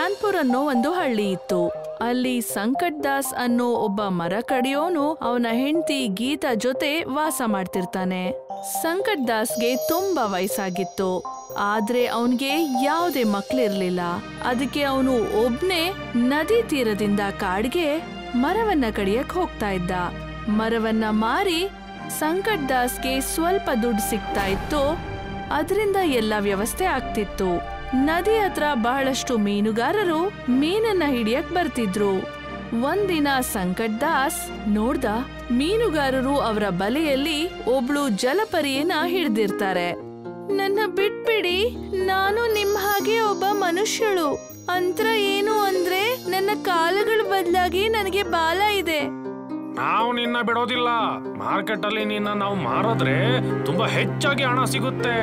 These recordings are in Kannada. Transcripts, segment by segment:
ಜ್ಞಾನ್ಪುರ್ ಅನ್ನೋ ಒಂದು ಹಳ್ಳಿ ಇತ್ತು ಅಲ್ಲಿ ಸಂಕಟ್ ದಾಸ್ ಅನ್ನೋ ಒಬ್ಬ ಮರ ಕಡಿಯೋನು ಅವನ ಹೆಂಡತಿ ಗೀತಾ ಜೊತೆ ವಾಸ ಮಾಡ್ತಿರ್ತಾನೆ ಸಂಕಟ್ ದಾಸ್ಗೆ ತುಂಬಾ ವಯಸ್ಸಾಗಿತ್ತು ಆದ್ರೆ ಅವನ್ಗೆ ಯಾವುದೇ ಮಕ್ಳಿರ್ಲಿಲ್ಲ ಅದಕ್ಕೆ ಅವನು ಒಬ್ನೇ ನದಿ ತೀರದಿಂದ ಕಾಡ್ಗೆ ಮರವನ್ನ ಕಡಿಯಕ್ ಹೋಗ್ತಾ ಇದ್ದ ಮರವನ್ನ ಮಾರಿ ಸಂಕಟ್ ದಾಸ್ಗೆ ಸ್ವಲ್ಪ ದುಡ್ಡು ಸಿಗ್ತಾ ಇತ್ತು ಅದರಿಂದ ಎಲ್ಲ ವ್ಯವಸ್ಥೆ ಆಗ್ತಿತ್ತು ನದಿ ಹತ್ರ ಬಹಳಷ್ಟು ಮೀನುಗಾರರು ಮೀನನ್ನ ಹಿಡಿಯಕ್ ಬರ್ತಿದ್ರು ಒಂದಿನ ಸಂಕಟ್ ದಾಸ್ ನೋಡ್ದ ಮೀನುಗಾರರು ಅವರ ಬಲೆಯಲ್ಲಿ ಒಬ್ಳು ಜಲಪರಿಯನ್ನ ಹಿಡ್ದಿರ್ತಾರೆ ನನ್ನ ಬಿಟ್ಬಿಡಿ ನಾನು ನಿಮ್ ಹಾಗೆ ಒಬ್ಬ ಮನುಷ್ಯಳು ಅಂತ್ರ ಏನು ಅಂದ್ರೆ ನನ್ನ ಕಾಲುಗಳ ಬದಲಾಗಿ ನನಗೆ ಬಾಲ ಇದೆ ನಾವು ನಿನ್ನ ಬಿಡೋದಿಲ್ಲ ಮಾರ್ಕೆಟ್ ಅಲ್ಲಿ ನಿನ್ನ ನಾವು ಮಾರಿದ್ರೆ ತುಂಬಾ ಹೆಚ್ಚಾಗಿ ಹಣ ಸಿಗುತ್ತೆ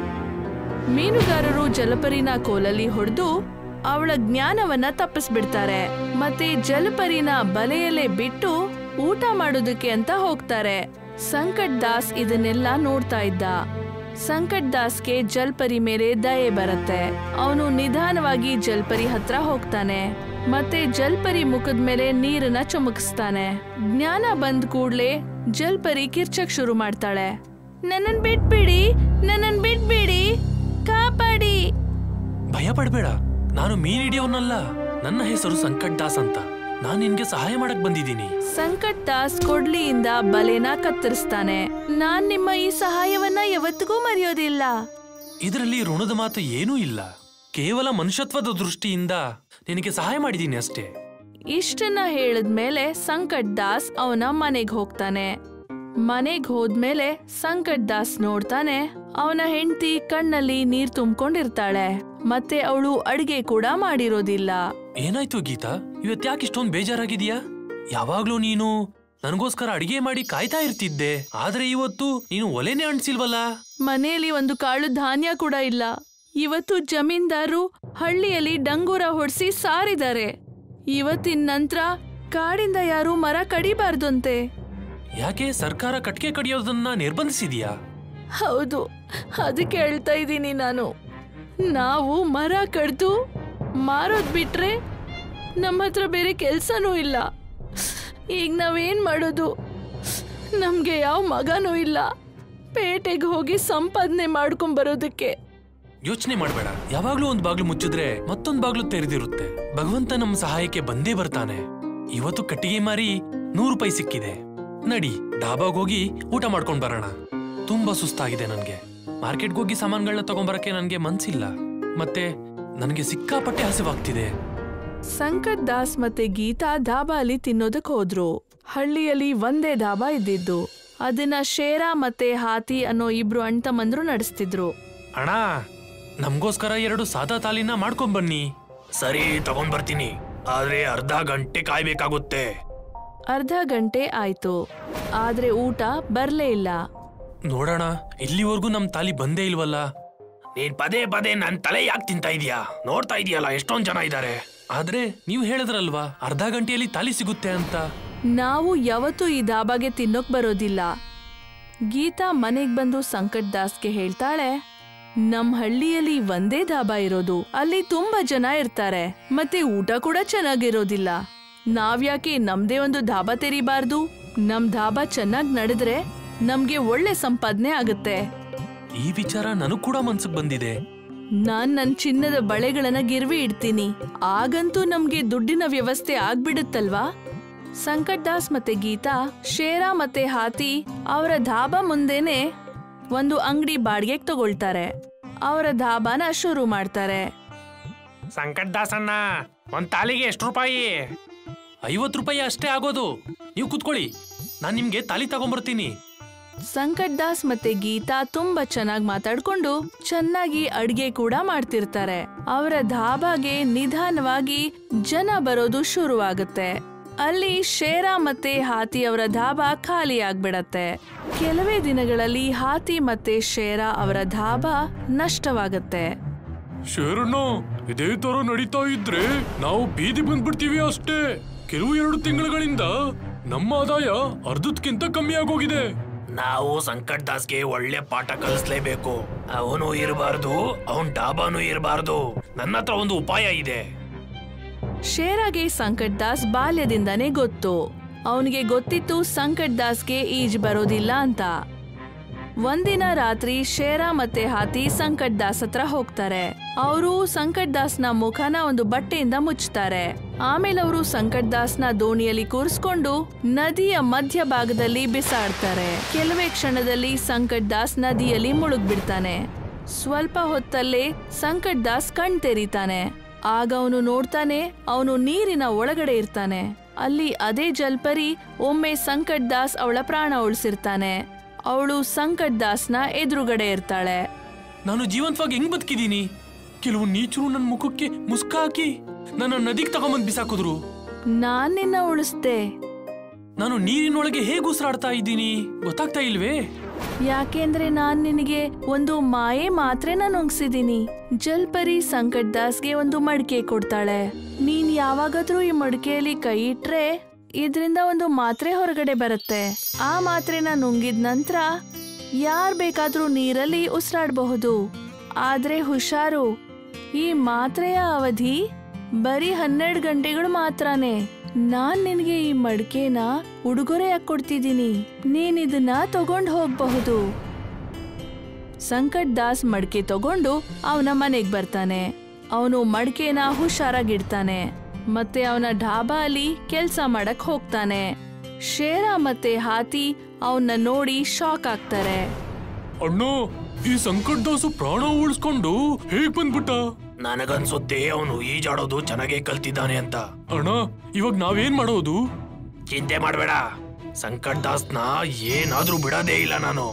ಮೀನುಗಾರರು ಜಲಪರಿನ ಕೋಲಲ್ಲಿ ಹೊಡೆದು ಅವಳ ಜ್ಞಾನವನ್ನ ತಪ್ಪಿಸ್ಬಿಡ್ತಾರೆ ಮತ್ತೆ ಜಲಪರಿನ ಬಲೆಯಲ್ಲೇ ಬಿಟ್ಟು ಊಟ ಮಾಡೋದಕ್ಕೆ ಅಂತ ಹೋಗ್ತಾರೆ ಸಂಕಟ್ ದಾಸ್ ಇದನ್ನೆಲ್ಲ ನೋಡ್ತಾ ಇದ್ದ ಸಂಕಟ್ ದಾಸ್ಗೆ ಜಲ್ಪರಿ ಮೇಲೆ ದಯೆ ಬರುತ್ತೆ ಅವನು ನಿಧಾನವಾಗಿ ಜಲ್ಪರಿ ಹತ್ರ ಹೋಗ್ತಾನೆ ಮತ್ತೆ ಜಲ್ಪರಿ ಮುಖದ ಮೇಲೆ ನೀರನ್ನ ಚುಮುಕಿಸ್ತಾನೆ ಜ್ಞಾನ ಬಂದ್ ಕೂಡ್ಲೆ ಜಲ್ಪರಿ ಕಿರ್ಚಕ್ ಶುರು ಮಾಡ್ತಾಳೆ ನನ್ನನ್ ಬಿಟ್ಬಿಡಿ ನನ್ನನ್ ಬಿಟ್ಬಿಡಿ ಕಾಪಾಡಿ ಭಯ ಪಡ್ಬೇಡ ನಾನು ಮೀನ್ ಹಿಡಿಯೋನಲ್ಲ ನನ್ನ ಹೆಸರು ಸಂಕಟ್ ದಾಸ್ ಅಂತ ನಾನ್ ನಿನ್ಗೆ ಸಹಾಯ ಮಾಡಕ್ ಬಂದಿದ್ದೀನಿ ಸಂಕಟ್ ದಾಸ್ ಕೊಡ್ಲಿಯಿಂದ ಬಲೆನ ಕತ್ತರಿಸ್ತಾನೆ ನಾನ್ ನಿಮ್ಮ ಈ ಸಹಾಯವನ್ನ ಯಾವತ್ತಿಗೂ ಮರೆಯೋದಿಲ್ಲ ಇದರಲ್ಲಿ ಋಣದ ಮಾತು ಏನೂ ಇಲ್ಲ ಕೇವಲ ಮನುಷ್ಯತ್ವದ ದೃಷ್ಟಿಯಿಂದ ನಿನಗೆ ಸಹಾಯ ಮಾಡಿದ್ದೀನಿ ಅಷ್ಟೇ ಇಷ್ಟನ್ನ ಹೇಳಿದ್ಮೇಲೆ ಸಂಕಟ್ ದಾಸ್ ಅವನ ಮನೆಗ್ ಹೋಗ್ತಾನೆ ಮನೆಗ್ ಹೋದ್ಮೇಲೆ ಸಂಕಟ್ ದಾಸ್ ನೋಡ್ತಾನೆ ಅವನ ಹೆಂಡತಿ ಕಣ್ಣಲ್ಲಿ ನೀರ್ ತುಂಬ್ಕೊಂಡಿರ್ತಾಳೆ ಮತ್ತೆ ಅವಳು ಅಡ್ಗೆ ಕೂಡ ಮಾಡಿರೋದಿಲ್ಲ ಏನಾಯ್ತು ಗೀತಾ ಇವತ್ ಯಾಕೆ ಇಷ್ಟೊಂದ್ ಬೇಜಾರಾಗಿದೀಯಾ ಯಾವಾಗ್ಲೂ ನೀನು ನನಗೋಸ್ಕರ ಅಡಿಗೆ ಮಾಡಿ ಕಾಯ್ತಾ ಇರ್ತಿದ್ದೆ ಆದ್ರೆ ಇವತ್ತು ನೀನು ಒಲೆನೇ ಅಣ್ಸಿಲ್ವಲ್ಲ ಮನೆಯಲ್ಲಿ ಒಂದು ಕಾಳು ಧಾನ್ಯ ಕೂಡ ಇಲ್ಲ ಇವತ್ತು ಜಮೀನ್ದಾರು ಹಳ್ಳಿಯಲ್ಲಿ ಡಂಗೂರ ಹೊಡ್ಸಿ ಸಾರಿದ್ದಾರೆ ಇವತ್ತಿನ ನಂತರ ಕಾಡಿಂದ ಯಾರು ಮರ ಕಡಿಬಾರ್ದಂತೆ ಯಾಕೆ ಸರ್ಕಾರ ಕಟ್ಗೆ ಕಡಿಯೋದನ್ನ ನಿರ್ಬಂಧಿಸಿದ್ಯಾ ಹೌದು ಅದಕ್ಕೆ ಹೇಳ್ತಾ ಇದ್ದೀನಿ ನಾನು ನಾವು ಮರ ಕಡ್ದು ಮಾರೋದ್ ಬಿಟ್ರೆ ನಮ್ಮ ಹತ್ರ ಬೇರೆ ಕೆಲ್ಸನೂ ಇಲ್ಲ ಈಗ ನಾವೇನ್ ಮಾಡೋದು ನಮ್ಗೆ ಯಾವ ಮಗನೂ ಇಲ್ಲ ಪೇಟೆಗೆ ಹೋಗಿ ಸಂಪಾದನೆ ಮಾಡ್ಕೊಂಡ್ ಬರೋದಕ್ಕೆ ಯೋಚನೆ ಮಾಡಬೇಡ ಯಾವಾಗ್ಲೂ ಒಂದ್ ಬಾಗ್ಲು ಮುಚ್ಚಿದ್ರೆ ಮತ್ತೊಂದ್ ಬಾಗ್ಲು ತೆರೆದಿರುತ್ತೆ ಭಗವಂತ ನಮ್ಮ ಸಹಾಯಕ್ಕೆ ಬಂದೇ ಬರ್ತಾನೆ ಇವತ್ತು ಕಟ್ಟಿಗೆ ಮಾರಿ ನೂರು ರೂಪಾಯಿ ಸಿಕ್ಕಿದೆ ನಡಿ ಡಾಬಾಗ್ ಹೋಗಿ ಊಟ ಮಾಡ್ಕೊಂಡ್ ಬರೋಣ ತುಂಬಾ ಸುಸ್ತಾಗಿದೆ ನನ್ಗೆ ಮಾರ್ಕೆಟ್ಗೆ ಹೋಗಿ ಸಾಮಾನ್ಗಳನ್ನ ತಗೊಂಬರಕ್ಕೆ ನನ್ಗೆ ಮನ್ಸಿಲ್ಲ ಮತ್ತೆ ನನಗೆ ಸಿಕ್ಕಾಪಟ್ಟೆ ಹಸಿವಾಗ್ತಿದೆ ಸಂಕಟ್ ದಾಸ್ ಮತ್ತೆ ಗೀತಾ ಧಾಬಾ ಅಲ್ಲಿ ತಿನ್ನೋದಕ್ ಹೋದ್ರು ಹಳ್ಳಿಯಲ್ಲಿ ಒಂದೇ ಧಾಬಾ ಇದ್ದಿದ್ದು ಅದನ್ನ ಶೇರಾ ಮತ್ತೆ ಹಾತಿ ಅನ್ನೋ ಇಬ್ರು ಅಣ್ತಮ್ಮಂದ್ರು ನಡೆಸ್ತಿದ್ರು ಅಣ್ಣ ನಮ್ಗೋಸ್ಕರ ಎರಡು ಸಾದಾ ತಾಲಿನ ಮಾಡ್ಕೊಂಡ್ ಬನ್ನಿ ಸರಿ ತಗೊಂಡ್ ಬರ್ತೀನಿ ಆದ್ರೆ ಅರ್ಧ ಗಂಟೆ ಕಾಯ್ಬೇಕಾಗುತ್ತೆ ಅರ್ಧ ಗಂಟೆ ಆಯ್ತು ಆದ್ರೆ ಊಟ ಬರ್ಲೇ ಇಲ್ಲ ನೋಡೋಣ ಇಲ್ಲಿವರೆಗೂ ನಮ್ ತಾಲಿ ಬಂದೇ ಇಲ್ವಲ್ಲ ನೀನ್ ಪದೇ ಪದೇ ನನ್ ತಲೆ ಯಾಕೆ ತಿಂತಾ ಇದೀಯಾ ನೋಡ್ತಾ ಇದೀಯಲ್ಲ ಎಷ್ಟೊಂದ್ ಜನ ಇದ್ದಾರೆ ಆದ್ರೆ ನೀವು ಹೇಳಿದ್ರಲ್ವಾ ಅರ್ಧ ಗಂಟೆಯಲ್ಲಿ ತಾಲಿ ಸಿಗುತ್ತೆ ಅಂತ ನಾವು ಯಾವತ್ತೂ ಈ ಧಾಬಾಗೆ ತಿನ್ನೋಕ್ ಬರೋದಿಲ್ಲ ಗೀತಾ ಮನೆಗ್ ಬಂದು ಸಂಕಟ್ ದಾಸ್ಗೆ ಹೇಳ್ತಾಳೆ ನಮ್ ಹಳ್ಳಿಯಲ್ಲಿ ಒಂದೇ ಧಾಬಾ ಇರೋದು ಅಲ್ಲಿ ತುಂಬಾ ಜನ ಇರ್ತಾರೆ ಮತ್ತೆ ಊಟ ಕೂಡ ಚೆನ್ನಾಗಿರೋದಿಲ್ಲ ನಾವ್ಯಾಕೆ ನಮ್ದೇ ಒಂದು ಧಾಬಾ ತೆರಿಬಾರ್ದು ನಮ್ ಧಾಬಾ ಚೆನ್ನಾಗ್ ನಡೆದ್ರೆ ನಮ್ಗೆ ಒಳ್ಳೆ ಸಂಪಾದನೆ ಆಗುತ್ತೆ ಈ ವಿಚಾರ ನನಗ್ ಕೂಡ ಮನ್ಸಿಗೆ ಬಂದಿದೆ ನಾನ್ ನನ್ ಚಿನ್ನದ ಬಳೆಗಳನ್ನ ಗಿರ್ವಿ ಇಡ್ತೀನಿ ಆಗಂತೂ ನಮ್ಗೆ ದುಡ್ಡಿನ ವ್ಯವಸ್ಥೆ ಆಗ್ಬಿಡುತ್ತಲ್ವಾ ಸಂಕಟ್ ದಾಸ್ ಮತ್ತೆ ಗೀತಾ ಶೇರಾ ಮತ್ತೆ ಹಾತಿ ಅವರ ಧಾಬಾ ಮುಂದೆನೆ ಒಂದು ಅಂಗಡಿ ಬಾಡಿಗೆಗೆ ತಗೊಳ್ತಾರೆ ಅವರ ಧಾಬಾನ ಶುರು ಮಾಡ್ತಾರೆ ಸಂಕಟ್ ದಾಸಣ್ಣ ಒಂದ್ ತಾಲಿಗೆ ಎಷ್ಟು ರೂಪಾಯಿ ಐವತ್ ರೂಪಾಯಿ ಅಷ್ಟೇ ಆಗೋದು ನೀವು ಕುತ್ಕೊಳ್ಳಿ ನಾನ್ ನಿಮ್ಗೆ ತಾಲಿ ತಗೊಂಬರ್ತೀನಿ ಸಂಕಟ್ ದಾಸ್ ಮತ್ತೆ ಗೀತಾ ತುಂಬಾ ಚೆನ್ನಾಗಿ ಮಾತಾಡ್ಕೊಂಡು ಚೆನ್ನಾಗಿ ಅಡ್ಗೆ ಕೂಡ ಮಾಡ್ತಿರ್ತಾರೆ ಅವರ ಧಾಬಾಗೆ ನಿಧಾನವಾಗಿ ಜನ ಬರೋದು ಶುರುವಾಗುತ್ತೆ ಅಲ್ಲಿ ಶೇರಾ ಮತ್ತೆ ಹಾತಿ ಅವರ ಧಾಬಾ ಖಾಲಿ ಆಗ್ಬಿಡತ್ತೆ ಕೆಲವೇ ದಿನಗಳಲ್ಲಿ ಹಾತಿ ಮತ್ತೆ ಶೇರಾ ಅವರ ಧಾಬಾ ನಷ್ಟವಾಗತ್ತೆ ಶೇರಣ್ಣ ಇದೇ ತರ ನಡೀತಾ ಇದ್ರೆ ನಾವು ಬೀದಿ ಬಂದ್ಬಿಡ್ತೀವಿ ಅಷ್ಟೇ ಕೆಲವು ಎರಡು ತಿಂಗಳುಗಳಿಂದ ನಮ್ಮ ಆದಾಯ ಅರ್ಧಕ್ಕಿಂತ ಕಮ್ಮಿ ಆಗೋಗಿದೆ ನಾವು ಸಂಕಟ್ ದಾಸ್ಗೆ ಒಳ್ಳೆ ಪಾಠ ಕಲಿಸ್ಲೇಬೇಕು ಅವನು ಇರಬಾರ್ದು ಅವನ್ ಡಾಬಾನು ಇರಬಾರ್ದು ನನ್ನ ಹತ್ರ ಒಂದು ಉಪಾಯ ಇದೆ ಶೇರಾಗೆ ಸಂಕಟ್ ದಾಸ್ ಬಾಲ್ಯದಿಂದನೇ ಗೊತ್ತು ಅವನಿಗೆ ಗೊತ್ತಿತ್ತು ಸಂಕಟ್ ದಾಸ್ಗೆ ಈಜ್ ಬರೋದಿಲ್ಲ ಅಂತ ಒಂದಿನ ರಾತ್ರಿ ಶೇರ ಮತ್ತೆ ಹಾತಿ ಸಂಕಟ್ ದಾಸ್ ಹತ್ರ ಹೋಗ್ತಾರೆ ಅವರು ಸಂಕಟ್ ದಾಸ್ನ ಮುಖನ ಒಂದು ಬಟ್ಟೆಯಿಂದ ಮುಚ್ತಾರೆ ಆಮೇಲೆ ಅವರು ಸಂಕಟ್ ದಾಸ್ನ ದೋಣಿಯಲ್ಲಿ ಕೂರಿಸ್ಕೊಂಡು ನದಿಯ ಮಧ್ಯ ಭಾಗದಲ್ಲಿ ಬಿಸಾಡ್ತಾರೆ ಕೆಲವೇ ಕ್ಷಣದಲ್ಲಿ ಸಂಕಟ್ ದಾಸ್ ನದಿಯಲ್ಲಿ ಮುಳುಗ್ಬಿಡ್ತಾನೆ ಸ್ವಲ್ಪ ಹೊತ್ತಲ್ಲೇ ಸಂಕಟ್ ದಾಸ್ ಕಣ್ ತೆರೀತಾನೆ ಆಗ ಅವನು ನೋಡ್ತಾನೆ ಅವನು ನೀರಿನ ಒಳಗಡೆ ಇರ್ತಾನೆ ಅಲ್ಲಿ ಅದೇ ಜಲ್ಪರಿ ಒಮ್ಮೆ ಸಂಕಟ್ ದಾಸ್ ಅವಳ ಪ್ರಾಣ ಉಳಿಸಿರ್ತಾನೆ ಅವಳು ಸಂಕಟ್ ದಾಸ್ನ ಎದುರುಗಡೆ ಇರ್ತಾಳೆ ನಾನು ಜೀವಂತವಾಗಿ ಹೆಂಗ್ ಬದುಕಿದೀನಿ ಕೆಲವು ನೀಚರು ನನ್ನ ಮುಖಕ್ಕೆ ಮುಸ್ಕ ಹಾಕಿ ನನ್ನ ನದಿಗೆ ತಗೊಂಬಂದ್ ಬಿಸಾಕಿದ್ರು ನಾನ್ ನಿನ್ನ ಉಳಿಸ್ದೆ ನಾನು ನೀರಿನೊಳಗೆ ಹೇಗೆ ಉಸಿರಾಡ್ತಾ ಇದ್ದೀನಿ ಗೊತ್ತಾಗ್ತಾ ಇಲ್ವೇ ಯಾಕೆಂದ್ರೆ ನಾನ್ ನಿನಗೆ ಒಂದು ಮಾಯೆ ಮಾತ್ರೆನ ನುಂಗ್ಸಿದೀನಿ ಜಲ್ಪರಿ ಸಂಕಟ್ ದಾಸ್ಗೆ ಒಂದು ಮಡಿಕೆ ಕೊಡ್ತಾಳೆ ನೀನ್ ಯಾವಾಗಾದ್ರೂ ಈ ಮಡಿಕೆಯಲ್ಲಿ ಕೈ ಇಟ್ರೆ ಇದ್ರಿಂದ ಒಂದು ಮಾತ್ರೆ ಹೊರಗಡೆ ಬರುತ್ತೆ ಆ ಮಾತ್ರೆನ ನುಂಗಿದ ನಂತರ ಯಾರ್ ಬೇಕಾದ್ರೂ ನೀರಲ್ಲಿ ಉಸಿರಾಡಬಹುದು ಆದ್ರೆ ಹುಷಾರು ಈ ಮಾತ್ರೆಯ ಅವಧಿ ಬರೀ ಹನ್ನೆರಡು ಗಂಟೆಗಳು ಮಾತ್ರನೇ ನಾನ್ ನಿನ್ಗೆ ಈ ಮಡಿಕೆನ ಉಡುಗೊರೆಯಾಗಿ ಕೊಡ್ತಿದ್ದೀನಿ ನೀನ್ ಇದನ್ನ ತಗೊಂಡ್ ಹೋಗ್ಬಹುದು ಸಂಕಟ್ ದಾಸ್ ಮಡಿಕೆ ತಗೊಂಡು ಅವನ ಮನೆಗ್ ಬರ್ತಾನೆ ಅವನು ಮಡಿಕೆನ ಹುಷಾರಾಗಿಡ್ತಾನೆ ಮತ್ತೆ ಅವನ ಢಾಬಾ ಅಲ್ಲಿ ಕೆಲ್ಸ ಮಾಡಕ್ ಹೋಗ್ತಾನೆ ಶೇರ ಮತ್ತೆ ಹಾತಿ ಅವನ್ನ ನೋಡಿ ಶಾಕ್ ಆಗ್ತಾರೆ ಅಣ್ಣ ಈ ಸಂಕಟ್ ದಾಸು ಪ್ರಾಣ ಉಳಿಸ್ಕೊಂಡು ಹೇಗ್ ಬಂದ್ಬಿಟ್ಟ ನನಗನ್ಸುತ್ತೆ ಅವನು ಈಜಾಡೋದು ಚೆನ್ನಾಗೇ ಕಲ್ತಿದ್ದಾನೆ ಅಂತ ಅಣ್ಣ ಇವಾಗ ನಾವೇನ್ ಮಾಡೋದು ಚಿಂತೆ ಮಾಡಬೇಡ ಸಂಕಟ್ ದಾಸ್ನ ಏನಾದ್ರೂ ಬಿಡೋದೇ ಇಲ್ಲ ನಾನು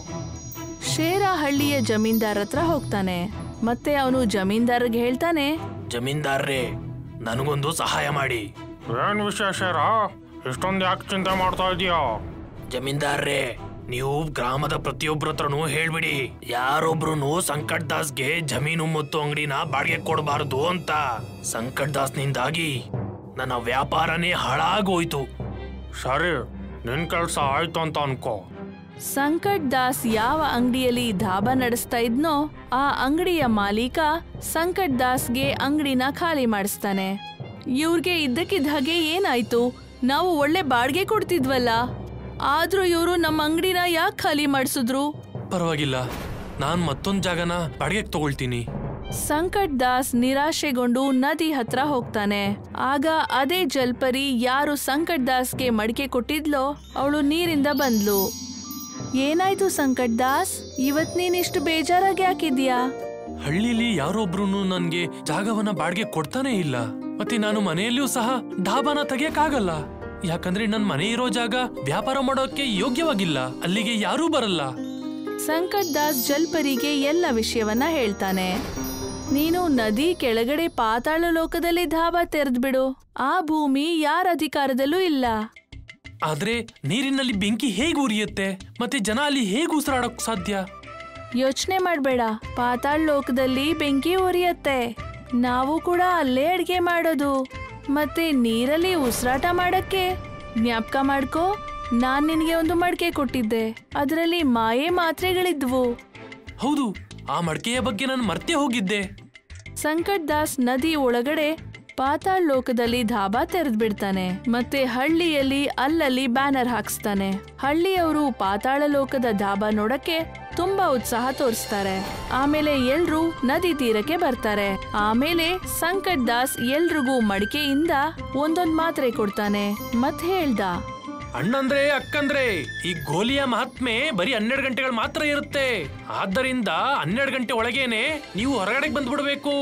ಶೇರ ಹಳ್ಳಿಯ ಜಮೀನ್ದಾರ್ ಹತ್ರ ಹೋಗ್ತಾನೆ ಮತ್ತೆ ಅವನು ಜಮೀನ್ದಾರ್ಗೆ ಹೇಳ್ತಾನೆ ಜಮೀನ್ದಾರ್ರೇ ನನಗೊಂದು ಸಹಾಯ ಮಾಡಿ ಏನ್ ವಿಷಯ ಶೇರ ಇಷ್ಟೊಂದು ಯಾಕೆ ಚಿಂತೆ ಮಾಡ್ತಾ ಇದೀಯಾ ಜಮೀನ್ದಾರ್ರೇ ನೀವು ಗ್ರಾಮದ ಪ್ರತಿಯೊಬ್ಬರ ಹತ್ರನೂ ಹೇಳ್ಬಿಡಿ ಯಾರೊಬ್ರು ಸಂಕಟ್ ದಾಸ್ಗೆ ಜಮೀನು ಮತ್ತು ಅಂಗಡಿನ ಬಾಡಿಗೆ ಕೊಡಬಾರದು ಅಂತ ಸಂಕಟ್ ದಾಸ್ನಿಂದಾಗಿ ನನ್ನ ವ್ಯಾಪಾರನೇ ಹಾಳಾಗೋಯ್ತು ಸರಿ ನಿನ್ ಕೆಲ್ಸ ಆಯ್ತು ಅಂತ ಅನ್ಕೋ ಸಂಕಟ್ ದಾಸ್ ಯಾವ ಅಂಗಡಿಯಲ್ಲಿ ಧಾಬಾ ನಡೆಸ್ತಾ ಇದ್ನೋ ಆ ಅಂಗಡಿಯ ಮಾಲೀಕ ಸಂಕಟ್ ದಾಸ್ಗೆ ಅಂಗಡಿನ ಖಾಲಿ ಮಾಡಿಸ್ತಾನೆ ಇವ್ರಿಗೆ ಇದ್ದಕ್ಕಿದ್ದ ಹಾಗೆ ಏನಾಯ್ತು ನಾವು ಒಳ್ಳೆ ಬಾಡಿಗೆ ಕೊಡ್ತಿದ್ವಲ್ಲ ಆದ್ರೂ ಇವರು ನಮ್ಮ ಅಂಗಡಿನ ಯಾಕೆ ಖಾಲಿ ಮಾಡಿಸಿದ್ರು ಪರವಾಗಿಲ್ಲ ನಾನ್ ಮತ್ತೊಂದ್ ಜಾಗನ ಬಾಡಿಗೆಗೆ ತಗೊಳ್ತೀನಿ ಸಂಕಟ್ ದಾಸ್ ನಿರಾಶೆಗೊಂಡು ನದಿ ಹತ್ರ ಹೋಗ್ತಾನೆ ಆಗ ಅದೇ ಜಲ್ಪರಿ ಯಾರು ಸಂಕಟ್ ದಾಸ್ಗೆ ಮಡಿಕೆ ಕೊಟ್ಟಿದ್ಲೋ ಅವಳು ನೀರಿಂದ ಬಂದ್ಲು ಏನಾಯ್ತು ಸಂಕಟ್ ದಾಸ್ ಇವತ್ ನೀನ್ ಇಷ್ಟು ಬೇಜಾರಾಗಿ ಹಾಕಿದ್ಯಾ ಹಳ್ಳಿಲಿ ಯಾರೊಬ್ರು ನನ್ಗೆ ಜಾಗವನ್ನ ಬಾಡಿಗೆ ಕೊಡ್ತಾನೆ ಇಲ್ಲ ಮತ್ತೆ ನಾನು ಮನೆಯಲ್ಲಿಯೂ ಸಹ ಢಾಬಾನ ತೆಗಿಯಕ್ಕಾಗಲ್ಲ ಯಾಕಂದ್ರೆ ನನ್ ಮನೆ ಇರೋ ಜಾಗ ವ್ಯಾಪಾರ ಮಾಡೋಕೆ ಯೋಗ್ಯವಾಗಿಲ್ಲ ಅಲ್ಲಿಗೆ ಯಾರೂ ಬರಲ್ಲ ಸಂಕಟ್ ದಾಸ್ ಜಲ್ಪರಿಗೆ ಎಲ್ಲ ವಿಷಯವನ್ನ ಹೇಳ್ತಾನೆ ನೀನು ನದಿ ಕೆಳಗಡೆ ಪಾತಾಳ ಲೋಕದಲ್ಲಿ ಧಾಬಾ ತೆರೆದ್ಬಿಡು ಆ ಭೂಮಿ ಯಾರ ಅಧಿಕಾರದಲ್ಲೂ ಇಲ್ಲ ಆದ್ರೆ ನೀರಿನಲ್ಲಿ ಬೆಂಕಿ ಹೇಗ್ ಉರಿಯುತ್ತೆ ಮತ್ತೆ ಜನ ಅಲ್ಲಿ ಹೇಗ್ ಉಸಿರಾಡಕ್ ಸಾಧ್ಯ ಯೋಚನೆ ಮಾಡ್ಬೇಡ ಪಾತಾಳ್ ಲೋಕದಲ್ಲಿ ಬೆಂಕಿ ಉರಿಯತ್ತೆ ನಾವು ಕೂಡ ಅಲ್ಲೇ ಅಡ್ಗೆ ಮಾಡೋದು ಮತ್ತೆ ನೀರಲ್ಲಿ ಉಸಿರಾಟ ಮಾಡಕ್ಕೆ ಜ್ಞಾಪಕ ಮಾಡ್ಕೋ ನಾನ್ ನಿನ್ಗೆ ಒಂದು ಮಡಿಕೆ ಕೊಟ್ಟಿದ್ದೆ ಅದರಲ್ಲಿ ಮಾಯೆ ಮಾತ್ರೆಗಳಿದ್ವು ಹೌದು ಆ ಮಡಕೆಯ ಬಗ್ಗೆ ನಾನು ಮರ್ತೇ ಹೋಗಿದ್ದೆ ಸಂಕಟ್ ದಾಸ್ ನದಿ ಒಳಗಡೆ ಪಾತಾಳ್ ಲೋಕದಲ್ಲಿ ಧಾಬಾ ತೆರೆದ್ಬಿಡ್ತಾನೆ ಮತ್ತೆ ಹಳ್ಳಿಯಲ್ಲಿ ಅಲ್ಲಲ್ಲಿ ಬ್ಯಾನರ್ ಹಾಕ್ಸ್ತಾನೆ ಹಳ್ಳಿಯವರು ಪಾತಾಳ ಲೋಕದ ಧಾಬಾ ನೋಡಕ್ಕೆ ತುಂಬಾ ಉತ್ಸಾಹ ತೋರಿಸ್ತಾರೆ ಆಮೇಲೆ ಎಲ್ರೂ ನದಿ ತೀರಕ್ಕೆ ಬರ್ತಾರೆ ಆಮೇಲೆ ಸಂಕಟ್ ದಾಸ್ ಎಲ್ರಿಗೂ ಮಡಿಕೆಯಿಂದ ಒಂದೊಂದ್ ಮಾತ್ರೆ ಕೊಡ್ತಾನೆ ಮತ್ ಹೇಳ್ದ ಅಣ್ಣಂದ್ರೆ ಅಕ್ಕಂದ್ರೆ ಈ ಗೋಲಿಯ ಮಹಾತ್ಮೆ ಬರೀ ಹನ್ನೆರಡು ಗಂಟೆಗಳು ಮಾತ್ರ ಇರುತ್ತೆ ಆದ್ದರಿಂದ ಹನ್ನೆರಡು ಗಂಟೆ ಒಳಗೇನೆ ನೀವು ಹೊರಗಡೆಗೆ ಬಂದ್ಬಿಡ್ಬೇಕು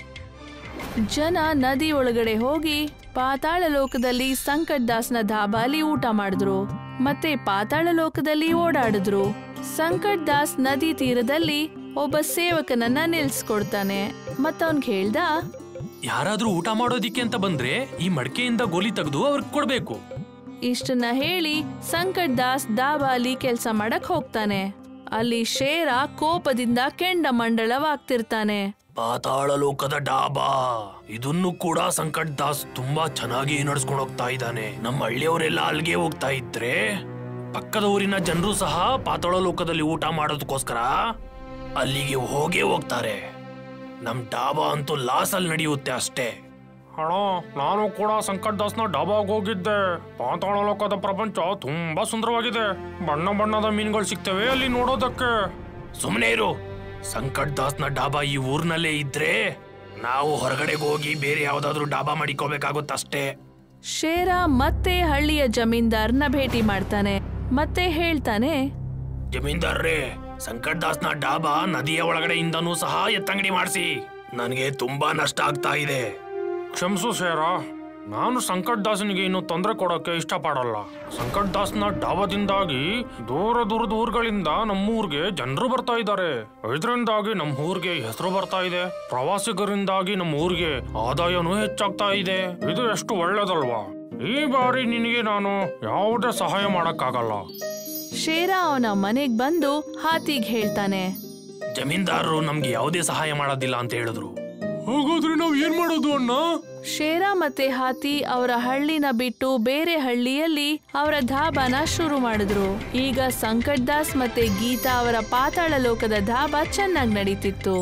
ಜನ ನದಿ ಒಳಗಡೆ ಹೋಗಿ ಪಾತಾಳ ಲೋಕದಲ್ಲಿ ಸಂಕಟ್ ದಾಸ್ನ ಧಾಬಾಲಿ ಊಟ ಮಾಡಿದ್ರು ಮತ್ತೆ ಪಾತಾಳ ಲೋಕದಲ್ಲಿ ಓಡಾಡಿದ್ರು ಸಂಕಟ್ ದಾಸ್ ನದಿ ತೀರದಲ್ಲಿ ಒಬ್ಬ ಸೇವಕನನ್ನ ನಿಲ್ಸ್ಕೊಡ್ತಾನೆ ಮತ್ತವನ್ಗೆ ಹೇಳ್ದ ಯಾರಾದ್ರೂ ಊಟ ಮಾಡೋದಿಕ್ಕೆ ಅಂತ ಬಂದ್ರೆ ಈ ಮಡಕೆಯಿಂದ ಗೋಲಿ ತೆಗೆದು ಅವ್ರಿಗೆ ಕೊಡ್ಬೇಕು ಇಷ್ಟನ್ನ ಹೇಳಿ ಸಂಕಟ್ ದಾಸ್ ದಾಬಾಲಿ ಕೆಲ್ಸ ಮಾಡಕ್ ಹೋಗ್ತಾನೆ ಅಲ್ಲಿ ಶೇರ ಕೋಪದಿಂದ ಕೆಂಡ ಮಂಡಳವಾಗ್ತಿರ್ತಾನೆ ಪಾತಾಳ ಲೋಕದ ಡಾಬಾ ಇದನ್ನು ಕೂಡ ಸಂಕಟ್ ದಾಸ್ ತುಂಬಾ ಚೆನ್ನಾಗಿ ನಡ್ಸ್ಕೊಂಡು ಹೋಗ್ತಾ ಇದ್ದಾನೆ ನಮ್ಮ ಹಳ್ಳಿಯವರೆಲ್ಲ ಅಲ್ಲಿಗೆ ಹೋಗ್ತಾ ಇದ್ರೆ ಪಕ್ಕದ ಊರಿನ ಜನರು ಸಹ ಪಾತಾಳ ಲೋಕದಲ್ಲಿ ಊಟ ಮಾಡೋದಕ್ಕೋಸ್ಕರ ಅಲ್ಲಿಗೆ ಹೋಗೇ ಹೋಗ್ತಾರೆ ನಮ್ ಡಾಬಾ ಅಂತೂ ಲಾಸ್ ಅಲ್ಲಿ ನಡೆಯುತ್ತೆ ಅಷ್ಟೇ ಅಣ್ಣ ನಾನು ಕೂಡ ಸಂಕಟ್ ದಾಸ್ನ ಡಾಬಾಗ್ ಹೋಗಿದ್ದೆ ಪಾತಾಳ ಲೋಕದ ಪ್ರಪಂಚ ತುಂಬಾ ಸುಂದರವಾಗಿದೆ ಬಣ್ಣ ಬಣ್ಣದ ಮೀನುಗಳು ಸಿಗ್ತವೆ ಅಲ್ಲಿ ನೋಡೋದಕ್ಕೆ ಸುಮ್ಮನೆ ಇರು ಸಂಕಟ್ ದಾಸ್ನ ಡಾಬಾ ಈ ಊರ್ನಲ್ಲೇ ಇದ್ರೆ ನಾವು ಹೊರಗಡೆಗೆ ಹೋಗಿ ಬೇರೆ ಯಾವ್ದಾದ್ರು ಡಾಬಾ ಮಾಡಿಕೋಬೇಕಾಗುತ್ತಷ್ಟೇ ಶೇರ ಮತ್ತೆ ಹಳ್ಳಿಯ ಜಮೀನ್ದಾರ್ನ ಭೇಟಿ ಮಾಡ್ತಾನೆ ಮತ್ತೆ ಹೇಳ್ತಾನೆ ಜಮೀನ್ದಾರ್ರೇ ಸಂಕಟ್ ದಾಸ್ನ ಡಾಬಾ ನದಿಯ ಒಳಗಡೆಯಿಂದನೂ ಸಹ ಎತ್ತಂಗಡಿ ಮಾಡಿಸಿ ನನಗೆ ತುಂಬಾ ನಷ್ಟ ಆಗ್ತಾ ಇದೆ ಕ್ಷಮಿಸು ಸೇರ ನಾನು ಸಂಕಟ್ ದಾಸನಿಗೆ ಇನ್ನು ತೊಂದರೆ ಕೊಡೋಕೆ ಇಷ್ಟಪಡಲ್ಲ ಸಂಕಟ್ ದಾಸ್ನ ಡಾಬಾದಿಂದಾಗಿ ದೂರ ದೂರದ ಊರುಗಳಿಂದ ನಮ್ಮೂರ್ಗೆ ಜನರು ಬರ್ತಾ ಇದ್ದಾರೆ ಇದರಿಂದಾಗಿ ನಮ್ಮ ಊರ್ಗೆ ಹೆಸರು ಬರ್ತಾ ಇದೆ ಪ್ರವಾಸಿಗರಿಂದಾಗಿ ನಮ್ಮ ಊರಿಗೆ ಆದಾಯನೂ ಹೆಚ್ಚಾಗ್ತಾ ಇದೆ ಇದು ಎಷ್ಟು ಒಳ್ಳೇದಲ್ವಾ ಈ ಬಾರಿ ನಿನಗೆ ನಾನು ಯಾವುದೇ ಸಹಾಯ ಮಾಡಕ್ಕಾಗಲ್ಲ ಶೇರ ಅವನ ಮನೆಗ್ ಬಂದು ಹಾತಿಗ್ ಹೇಳ್ತಾನೆ ಜಮೀನ್ದಾರರು ನಮ್ಗೆ ಯಾವುದೇ ಸಹಾಯ ಮಾಡೋದಿಲ್ಲ ಅಂತ ಹೇಳಿದ್ರು ಹಾಗಾದ್ರೆ ನಾವ್ ಏನ್ ಮಾಡೋದು ಅಣ್ಣ ಶೇರ ಮತ್ತೆ ಹಾತಿ ಅವರ ಹಳ್ಳಿನ ಬಿಟ್ಟು ಬೇರೆ ಹಳ್ಳಿಯಲ್ಲಿ ಅವರ ಧಾಬಾನ ಶುರು ಮಾಡಿದ್ರು ಈಗ ಸಂಕಟ್ ದಾಸ್ ಮತ್ತೆ ಗೀತಾ ಅವರ ಪಾತಾಳ ಲೋಕದ ಧಾಬಾ ಚೆನ್ನಾಗಿ ನಡೀತಿತ್ತು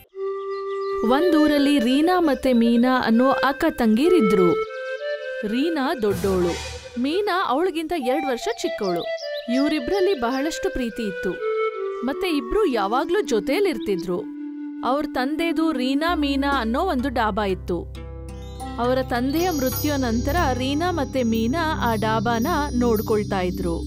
ಒಂದೂರಲ್ಲಿ ರೀನಾ ಮತ್ತೆ ಮೀನಾ ಅನ್ನೋ ಅಕ್ಕ ತಂಗಿರಿದ್ರು ರೀನಾ ದೊಡ್ಡೋಳು ಮೀನಾ ಅವಳಿಗಿಂತ ಎರಡು ವರ್ಷ ಚಿಕ್ಕವಳು ಇವರಿಬ್ರಲ್ಲಿ ಬಹಳಷ್ಟು ಪ್ರೀತಿ ಇತ್ತು ಮತ್ತೆ ಇಬ್ರು ಯಾವಾಗ್ಲೂ ಜೊತೆಲಿರ್ತಿದ್ರು ಅವ್ರ ತಂದೆದು ರೀನಾ ಮೀನಾ ಅನ್ನೋ ಒಂದು ಡಾಬಾ ಇತ್ತು ಅವರ ತಂದೆಯ ಮೃತ್ಯು ನಂತರ ರೀನಾ ಮತ್ತೆ ಮೀನಾ ಆ ಡಾಬಾನ ನೋಡ್ಕೊಳ್ತಾ ಇದ್ರು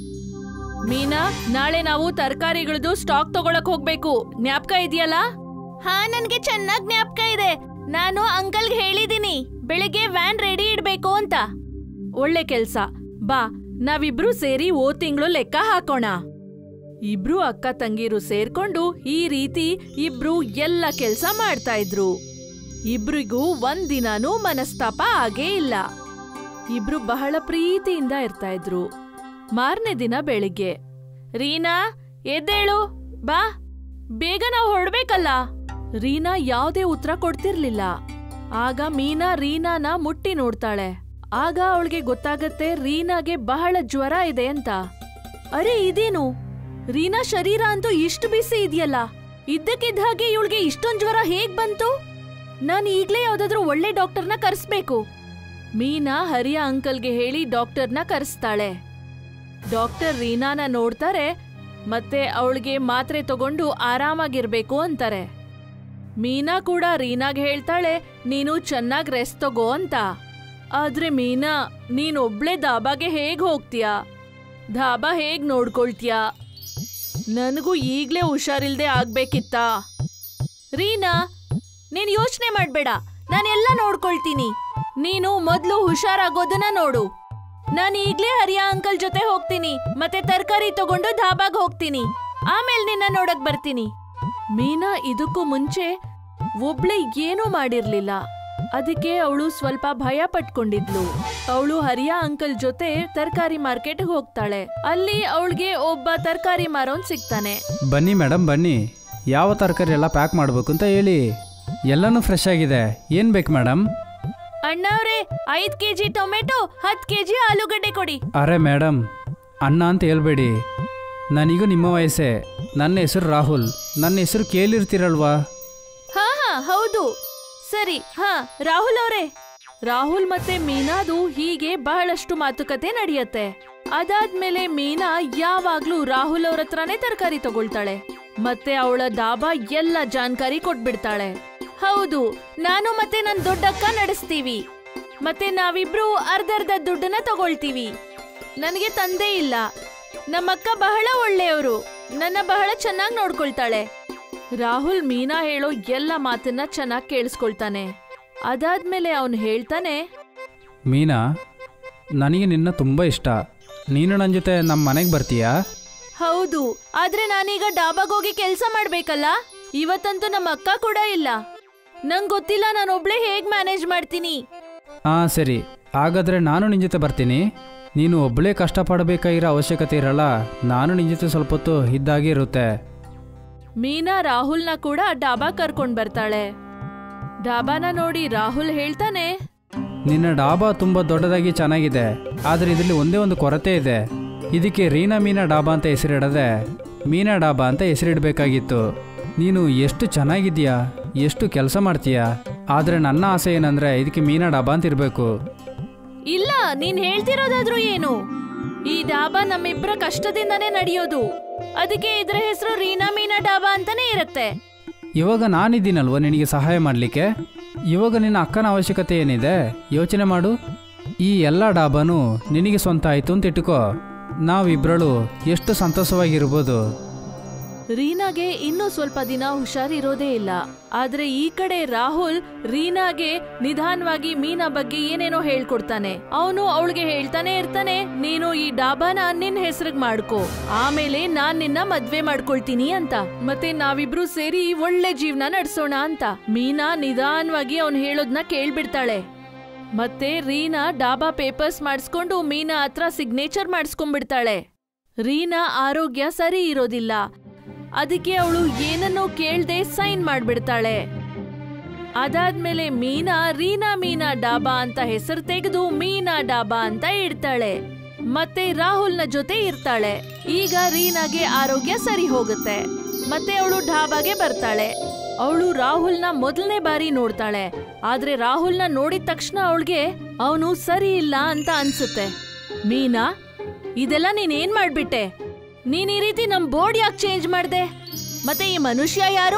ಮೀನಾ ನಾಳೆ ನಾವು ತರಕಾರಿಗಳದ್ದು ಸ್ಟಾಕ್ ತಗೊಳಕ್ ಹೋಗ್ಬೇಕು ಜ್ಞಾಪಕ ಇದೆಯಲ್ಲ ಹಾ ನನ್ಗೆ ಚೆನ್ನಾಗ್ ಜ್ಞಾಪಕ ಇದೆ ನಾನು ಅಂಕಲ್ಗೆ ಹೇಳಿದೀನಿ ಬೆಳಿಗ್ಗೆ ವ್ಯಾನ್ ರೆಡಿ ಇಡ್ಬೇಕು ಅಂತ ಒಳ್ಳೆ ಕೆಲ್ಸ ಬಾ ನಾವಿಬ್ರು ಸೇರಿ ಓ ತಿಂಗಳು ಲೆಕ್ಕ ಹಾಕೋಣ ಇಬ್ರು ಅಕ್ಕ ತಂಗಿರು ಸೇರ್ಕೊಂಡು ಈ ರೀತಿ ಇಬ್ರು ಎಲ್ಲ ಕೆಲ್ಸ ಮಾಡ್ತಾ ಇದ್ರು ಇಬ್ರಿಗೂ ಒಂದಿನಾನೂ ಮನಸ್ತಾಪ ಆಗೇ ಇಲ್ಲ ಇಬ್ರು ಬಹಳ ಪ್ರೀತಿಯಿಂದ ಇರ್ತಾ ಇದ್ರು ಮಾರನೇ ದಿನ ಬೆಳಿಗ್ಗೆ ರೀನಾ ಎದ್ದೇಳು ಬಾ ಬೇಗ ನಾವು ಹೊರಡ್ಬೇಕಲ್ಲ ರೀನಾ ಯಾವ್ದೇ ಉತ್ತರ ಕೊಡ್ತಿರ್ಲಿಲ್ಲ ಆಗ ಮೀನಾ ರೀನಾನ ಮುಟ್ಟಿ ನೋಡ್ತಾಳೆ ಆಗ ಅವಳಿಗೆ ಗೊತ್ತಾಗತ್ತೆ ರೀನಾಗೆ ಬಹಳ ಜ್ವರ ಇದೆ ಅಂತ ಅರೆ ಇದೇನು ರೀನಾ ಶರೀರ ಅಂತೂ ಇಷ್ಟು ಬಿಸಿ ಇದೆಯಲ್ಲ ಇದ್ದಕ್ಕಿದ್ದ ಹಾಗೆ ಇವಳಿಗೆ ಇಷ್ಟೊಂದ್ ಜ್ವರ ಹೇಗ್ ಬಂತು ನಾನ್ ಈಗ್ಲೇ ಯಾವ್ದಾದ್ರೂ ಒಳ್ಳೆ ಡಾಕ್ಟರ್ನ ಕರೆಸ್ಬೇಕು ಮೀನಾ ಹರಿಯ ಅಂಕಲ್ಗೆ ಹೇಳಿ ಡಾಕ್ಟರ್ನ ಕರೆಸ್ತಾಳೆ ಡಾಕ್ಟರ್ ರೀನಾನ ನೋಡ್ತಾರೆ ಮತ್ತೆ ಅವಳಿಗೆ ಮಾತ್ರೆ ತಗೊಂಡು ಆರಾಮಾಗಿರ್ಬೇಕು ಅಂತಾರೆ ಮೀನಾ ಕೂಡ ರೀನಾಗ್ ಹೇಳ್ತಾಳೆ ನೀನು ಚೆನ್ನಾಗ್ ರೆಸ್ಟ್ ತಗೋ ಅಂತ ಆದ್ರೆ ಮೀನಾ ನೀನೊಬ್ಳೆ ಧಾಬಾಗೆ ಹೇಗ್ ಹೋಗ್ತೀಯಾ ಧಾಬಾ ಹೇಗ್ ನೋಡ್ಕೊಳ್ತೀಯಾ ನನಗೂ ಈಗ್ಲೇ ಹುಷಾರಿಲ್ದೆ ಆಗ್ಬೇಕಿತ್ತಾ ರೀನಾ ನೀನ್ ಯೋಚನೆ ಮಾಡ್ಬೇಡ ನಾನೆಲ್ಲ ನೋಡ್ಕೊಳ್ತೀನಿ ನೀನು ಮೊದ್ಲು ಹುಷಾರಾಗೋದನ್ನ ನೋಡು ನಾನು ಈಗ್ಲೇ ಹರಿಯ ಅಂಕಲ್ ಜೊತೆ ಹೋಗ್ತೀನಿ ಮತ್ತೆ ತರಕಾರಿ ತಗೊಂಡು ಧಾಬಾಗ್ ಹೋಗ್ತೀನಿ ಆಮೇಲೆ ನಿನ್ನ ನೋಡಕ್ ಬರ್ತೀನಿ ಮೀನಾ ಇದಕ್ಕೂ ಮುಂಚೆ ಒಬ್ಳೆ ಏನೂ ಮಾಡಿರ್ಲಿಲ್ಲ ಅದಕ್ಕೆ ಅವಳು ಸ್ವಲ್ಪ ಭಯ ಪಟ್ಕೊಂಡಿದ್ಲು ಅವಳು ಹರಿಯ ಅಂಕಲ್ ಜೊತೆ ತರಕಾರಿ ಮಾರ್ಕೆಟ್ಗೆ ಹೋಗ್ತಾಳೆ ಅಲ್ಲಿ ಅವಳಿಗೆ ಒಬ್ಬ ತರಕಾರಿ ಮಾರೋನ್ ಸಿಗ್ತಾನೆ ಬನ್ನಿ ಮೇಡಮ್ ಬನ್ನಿ ಯಾವ ತರಕಾರಿ ಎಲ್ಲ ಪ್ಯಾಕ್ ಮಾಡಬೇಕು ಅಂತ ಹೇಳಿ ಎಲ್ಲನೂ ಫ್ರೆಶ್ ಆಗಿದೆ ಏನು ಬೇಕು ಮೇಡಮ್ ಅಣ್ಣವ್ರೆ ಐದ್ ಕೆಜಿ ಟೊಮೆಟೊ ಹತ್ ಕೆಜಿ ಆಲೂಗಡ್ಡೆ ಕೊಡಿ ಅರೆ ಮೇಡಮ್ ಅಣ್ಣ ಅಂತ ಹೇಳ್ಬೇಡಿ ನನಗೂ ನಿಮ್ಮ ವಯಸ್ಸೇ ನನ್ನ ಹೆಸರು ರಾಹುಲ್ ನನ್ನ ಹೆಸರು ಕೇಳಿರ್ತೀರಲ್ವಾ ಹಾ ಹಾ ಹೌದು ಸರಿ ಹಾ ರಾಹುಲ್ ಅವರೇ ರಾಹುಲ್ ಮತ್ತೆ ಮೀನಾದು ಹೀಗೆ ಬಹಳಷ್ಟು ಮಾತುಕತೆ ನಡೆಯತ್ತೆ ಅದಾದ್ಮೇಲೆ ಮೀನಾ ಯಾವಾಗ್ಲೂ ರಾಹುಲ್ ಅವ್ರ ಹತ್ರನೇ ತರಕಾರಿ ತಗೊಳ್ತಾಳೆ ಮತ್ತೆ ಅವಳ ಡಾಬಾ ಎಲ್ಲ ಜಾನ್ಕಾರಿ ಕೊಟ್ಬಿಡ್ತಾಳೆ ಹೌದು ನಾನು ಮತ್ತೆ ನನ್ ದೊಡ್ಡಕ್ಕ ನಡೆಸ್ತೀವಿ ಮತ್ತೆ ನಾವಿಬ್ರು ಅರ್ಧರ್ಧ ದುಡ್ಡನ್ನ ತಗೊಳ್ತೀವಿ ನನಗೆ ತಂದೆ ಇಲ್ಲ ನಮ್ಮಕ್ಕ ಬಹಳ ಒಳ್ಳೆಯವರು ನನ್ನ ಬಹಳ ಚೆನ್ನಾಗಿ ನೋಡ್ಕೊಳ್ತಾಳೆ ರಾಹುಲ್ ಮೀನಾ ಹೇಳೋ ಎಲ್ಲ ಮಾತನ್ನ ಚೆನ್ನಾಗಿ ಕೇಳಿಸ್ಕೊಳ್ತಾನೆ ಅದಾದ್ಮೇಲೆ ಅವನು ಹೇಳ್ತಾನೆ ಮೀನಾ ನನಗೆ ನಿನ್ನ ತುಂಬ ಇಷ್ಟ ನೀನು ನನ್ನ ಜೊತೆ ನಮ್ಮ ಮನೆಗೆ ಬರ್ತೀಯಾ ಹೌದು ಆದ್ರೆ ನಾನೀಗ ಡಾಬಾಗ್ ಹೋಗಿ ಕೆಲಸ ಮಾಡ್ಬೇಕಲ್ಲ ಇವತ್ತಂತೂ ನಮ್ಮ ಅಕ್ಕ ಕೂಡ ಇಲ್ಲ ನಂಗ್ ಗೊತ್ತಿಲ್ಲ ನಾನೊಬ್ಳೆ ಹೇಗ್ ಮ್ಯಾನೇಜ್ ಮಾಡ್ತೀನಿ ಹಾಂ ಸರಿ ಹಾಗಾದರೆ ನಾನು ನಿನ್ನ ಜೊತೆ ಬರ್ತೀನಿ ನೀನು ಒಬ್ಬಳೇ ಕಷ್ಟಪಡಬೇಕಾಗಿರೋ ಅವಶ್ಯಕತೆ ಇರಲ್ಲ ನಾನು ನಿನ್ನ ಜೊತೆ ಸ್ವಲ್ಪ ಹೊತ್ತು ಇದ್ದಾಗೆ ಇರುತ್ತೆ ಮೀನಾ ರಾಹುಲ್ನ ಕೂಡ ಡಾಬಾ ಕರ್ಕೊಂಡ್ ಬರ್ತಾಳೆ ಡಾಬಾನ ನೋಡಿ ರಾಹುಲ್ ಹೇಳ್ತಾನೆ ನಿನ್ನ ಡಾಬಾ ತುಂಬ ದೊಡ್ಡದಾಗಿ ಚೆನ್ನಾಗಿದೆ ಆದರೆ ಇದರಲ್ಲಿ ಒಂದೇ ಒಂದು ಕೊರತೆ ಇದೆ ಇದಕ್ಕೆ ರೀನಾ ಮೀನಾ ಡಾಬಾ ಅಂತ ಹೆಸರಿಡದೆ ಮೀನಾ ಡಾಬಾ ಅಂತ ಹೆಸರಿಡಬೇಕಾಗಿತ್ತು ನೀನು ಎಷ್ಟು ಚೆನ್ನಾಗಿದ್ದೀಯಾ ಎಷ್ಟು ಕೆಲಸ ಮಾಡ್ತೀಯಾ ಆದರೆ ನನ್ನ ಆಸೆ ಏನಂದ್ರೆ ಇದಕ್ಕೆ ಮೀನಾ ಡಾಬಾ ಅಂತ ಇರಬೇಕು ಇಲ್ಲ ನೀನ್ ಹೇಳ್ತಿರೋದಾದ್ರೂ ಏನು ಈ ಡಾಬಾ ನಮ್ಮಿಬ್ಬರ ಕಷ್ಟದಿಂದನೇ ನಡೆಯೋದು ಅದಕ್ಕೆ ಇದ್ರ ಹೆಸರು ರೀನಾ ಮೀನಾ ಡಾಬಾ ಅಂತಾನೆ ಇರುತ್ತೆ ಇವಾಗ ನಾನಿದ್ದೀನಲ್ವ ನಿನಗೆ ಸಹಾಯ ಮಾಡಲಿಕ್ಕೆ ಇವಾಗ ನಿನ್ನ ಅಕ್ಕನ ಅವಶ್ಯಕತೆ ಏನಿದೆ ಯೋಚನೆ ಮಾಡು ಈ ಎಲ್ಲ ಡಾಬಾನು ನಿನಗೆ ಸ್ವಂತ ಆಯಿತು ಅಂತ ಇಟ್ಕೋ ನಾವಿಬ್ಬರಳು ಎಷ್ಟು ಸಂತೋಷವಾಗಿರ್ಬೋದು ರೀನಾಗೆ ಇನ್ನೂ ಸ್ವಲ್ಪ ದಿನ ಹುಷಾರಿರೋದೇ ಇಲ್ಲ ಆದ್ರೆ ಈ ಕಡೆ ರಾಹುಲ್ ರೀನಾಗೆ ನಿಧಾನವಾಗಿ ಮೀನಾ ಬಗ್ಗೆ ಏನೇನೋ ಹೇಳ್ಕೊಡ್ತಾನೆ ಅವನು ಅವಳಿಗೆ ಹೇಳ್ತಾನೆ ಇರ್ತಾನೆ ನೀನು ಈ ಡಾಬಾನ ನಿನ್ ಹೆಸರಿಗೆ ಮಾಡ್ಕೋ ಆಮೇಲೆ ನಾನ್ ನಿನ್ನ ಮದ್ವೆ ಮಾಡ್ಕೊಳ್ತೀನಿ ಅಂತ ಮತ್ತೆ ನಾವಿಬ್ರು ಸೇರಿ ಒಳ್ಳೆ ಜೀವನ ನಡ್ಸೋಣ ಅಂತ ಮೀನಾ ನಿಧಾನವಾಗಿ ಅವನ್ ಹೇಳೋದ್ನ ಕೇಳ್ಬಿಡ್ತಾಳೆ ಮತ್ತೆ ರೀನಾ ಡಾಬಾ ಪೇಪರ್ಸ್ ಮಾಡಿಸ್ಕೊಂಡು ಮೀನಾ ಹತ್ರ ಸಿಗ್ನೇಚರ್ ಮಾಡಿಸ್ಕೊಂಡ್ಬಿಡ್ತಾಳೆ ರೀನಾ ಆರೋಗ್ಯ ಸರಿ ಇರೋದಿಲ್ಲ ಅದಕ್ಕೆ ಅವಳು ಏನನ್ನೋ ಕೇಳ್ದೆ ಸೈನ್ ಮಾಡ್ಬಿಡ್ತಾಳೆ ಅದಾದ್ಮೇಲೆ ಮೀನಾ ರೀನಾ ಮೀನಾ ಡಾಬಾ ಅಂತ ಹೆಸರು ತೆಗೆದು ಮೀನಾ ಡಾಬಾ ಅಂತ ಇಡ್ತಾಳೆ ಮತ್ತೆ ರಾಹುಲ್ನ ಜೊತೆ ಇರ್ತಾಳೆ ಈಗ ರೀನಾಗೆ ಆರೋಗ್ಯ ಸರಿ ಹೋಗುತ್ತೆ ಮತ್ತೆ ಅವಳು ಢಾಬಾಗೆ ಬರ್ತಾಳೆ ಅವಳು ರಾಹುಲ್ನ ಮೊದಲನೇ ಬಾರಿ ನೋಡ್ತಾಳೆ ಆದ್ರೆ ರಾಹುಲ್ನ ನೋಡಿದ ತಕ್ಷಣ ಅವಳಿಗೆ ಅವನು ಸರಿ ಇಲ್ಲ ಅಂತ ಅನ್ಸುತ್ತೆ ಮೀನಾ ಇದೆಲ್ಲ ನೀನ್ ಏನ್ ಮಾಡ್ಬಿಟ್ಟೆ ನೀನ್ ಈ ರೀತಿ ನಮ್ ಬೋರ್ಡ್ ಯಾಕೆ ಚೇಂಜ್ ಮಾಡ್ದೆ ಮತ್ತೆ ಈ ಮನುಷ್ಯ ಯಾರು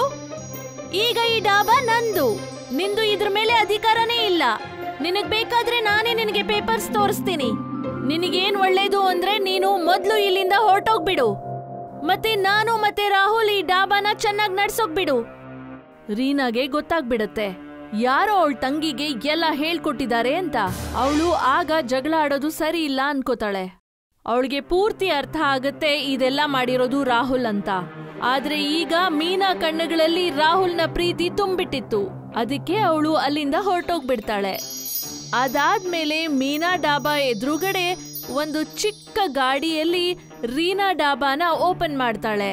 ಈಗ ಈ ಡಾಬಾ ನಂದು ನಿಂದು ಇದ್ರ ಮೇಲೆ ಅಧಿಕಾರನೇ ಇಲ್ಲ ನಿನಗ್ ಬೇಕಾದ್ರೆ ನಾನೇ ನಿನಗೆ ಪೇಪರ್ಸ್ ತೋರಿಸ್ತೀನಿ ನಿನಗೇನ್ ಒಳ್ಳೇದು ಅಂದ್ರೆ ನೀನು ಮೊದ್ಲು ಇಲ್ಲಿಂದ ಹೊರಟೋಗ್ಬಿಡು ಮತ್ತೆ ನಾನು ಮತ್ತೆ ರಾಹುಲ್ ಈ ಡಾಬಾನ ಚೆನ್ನಾಗ್ ನಡ್ಸೋಕ್ ಬಿಡು ರೀನಾಗೆ ಗೊತ್ತಾಗ್ಬಿಡತ್ತೆ ಯಾರೋ ಅವಳ ತಂಗಿಗೆ ಎಲ್ಲ ಹೇಳ್ಕೊಟ್ಟಿದ್ದಾರೆ ಅಂತ ಅವಳು ಆಗ ಜಗಳ ಆಡೋದು ಸರಿ ಇಲ್ಲ ಅನ್ಕೋತಾಳೆ ಅವಳಿಗೆ ಪೂರ್ತಿ ಅರ್ಥ ಆಗತ್ತೆ ಇದೆಲ್ಲ ಮಾಡಿರೋದು ರಾಹುಲ್ ಅಂತ ಆದ್ರೆ ಈಗ ಮೀನಾ ಕಣ್ಣುಗಳಲ್ಲಿ ರಾಹುಲ್ನ ಪ್ರೀತಿ ತುಂಬಿಟ್ಟಿತ್ತು ಅದಕ್ಕೆ ಅವಳು ಅಲ್ಲಿಂದ ಹೊರಟೋಗ್ಬಿಡ್ತಾಳೆ ಅದಾದ್ಮೇಲೆ ಮೀನಾ ಡಾಬಾ ಎದುರುಗಡೆ ಒಂದು ಚಿಕ್ಕ ಗಾಡಿಯಲ್ಲಿ ರೀನಾ ಡಾಬಾನ ಓಪನ್ ಮಾಡ್ತಾಳೆ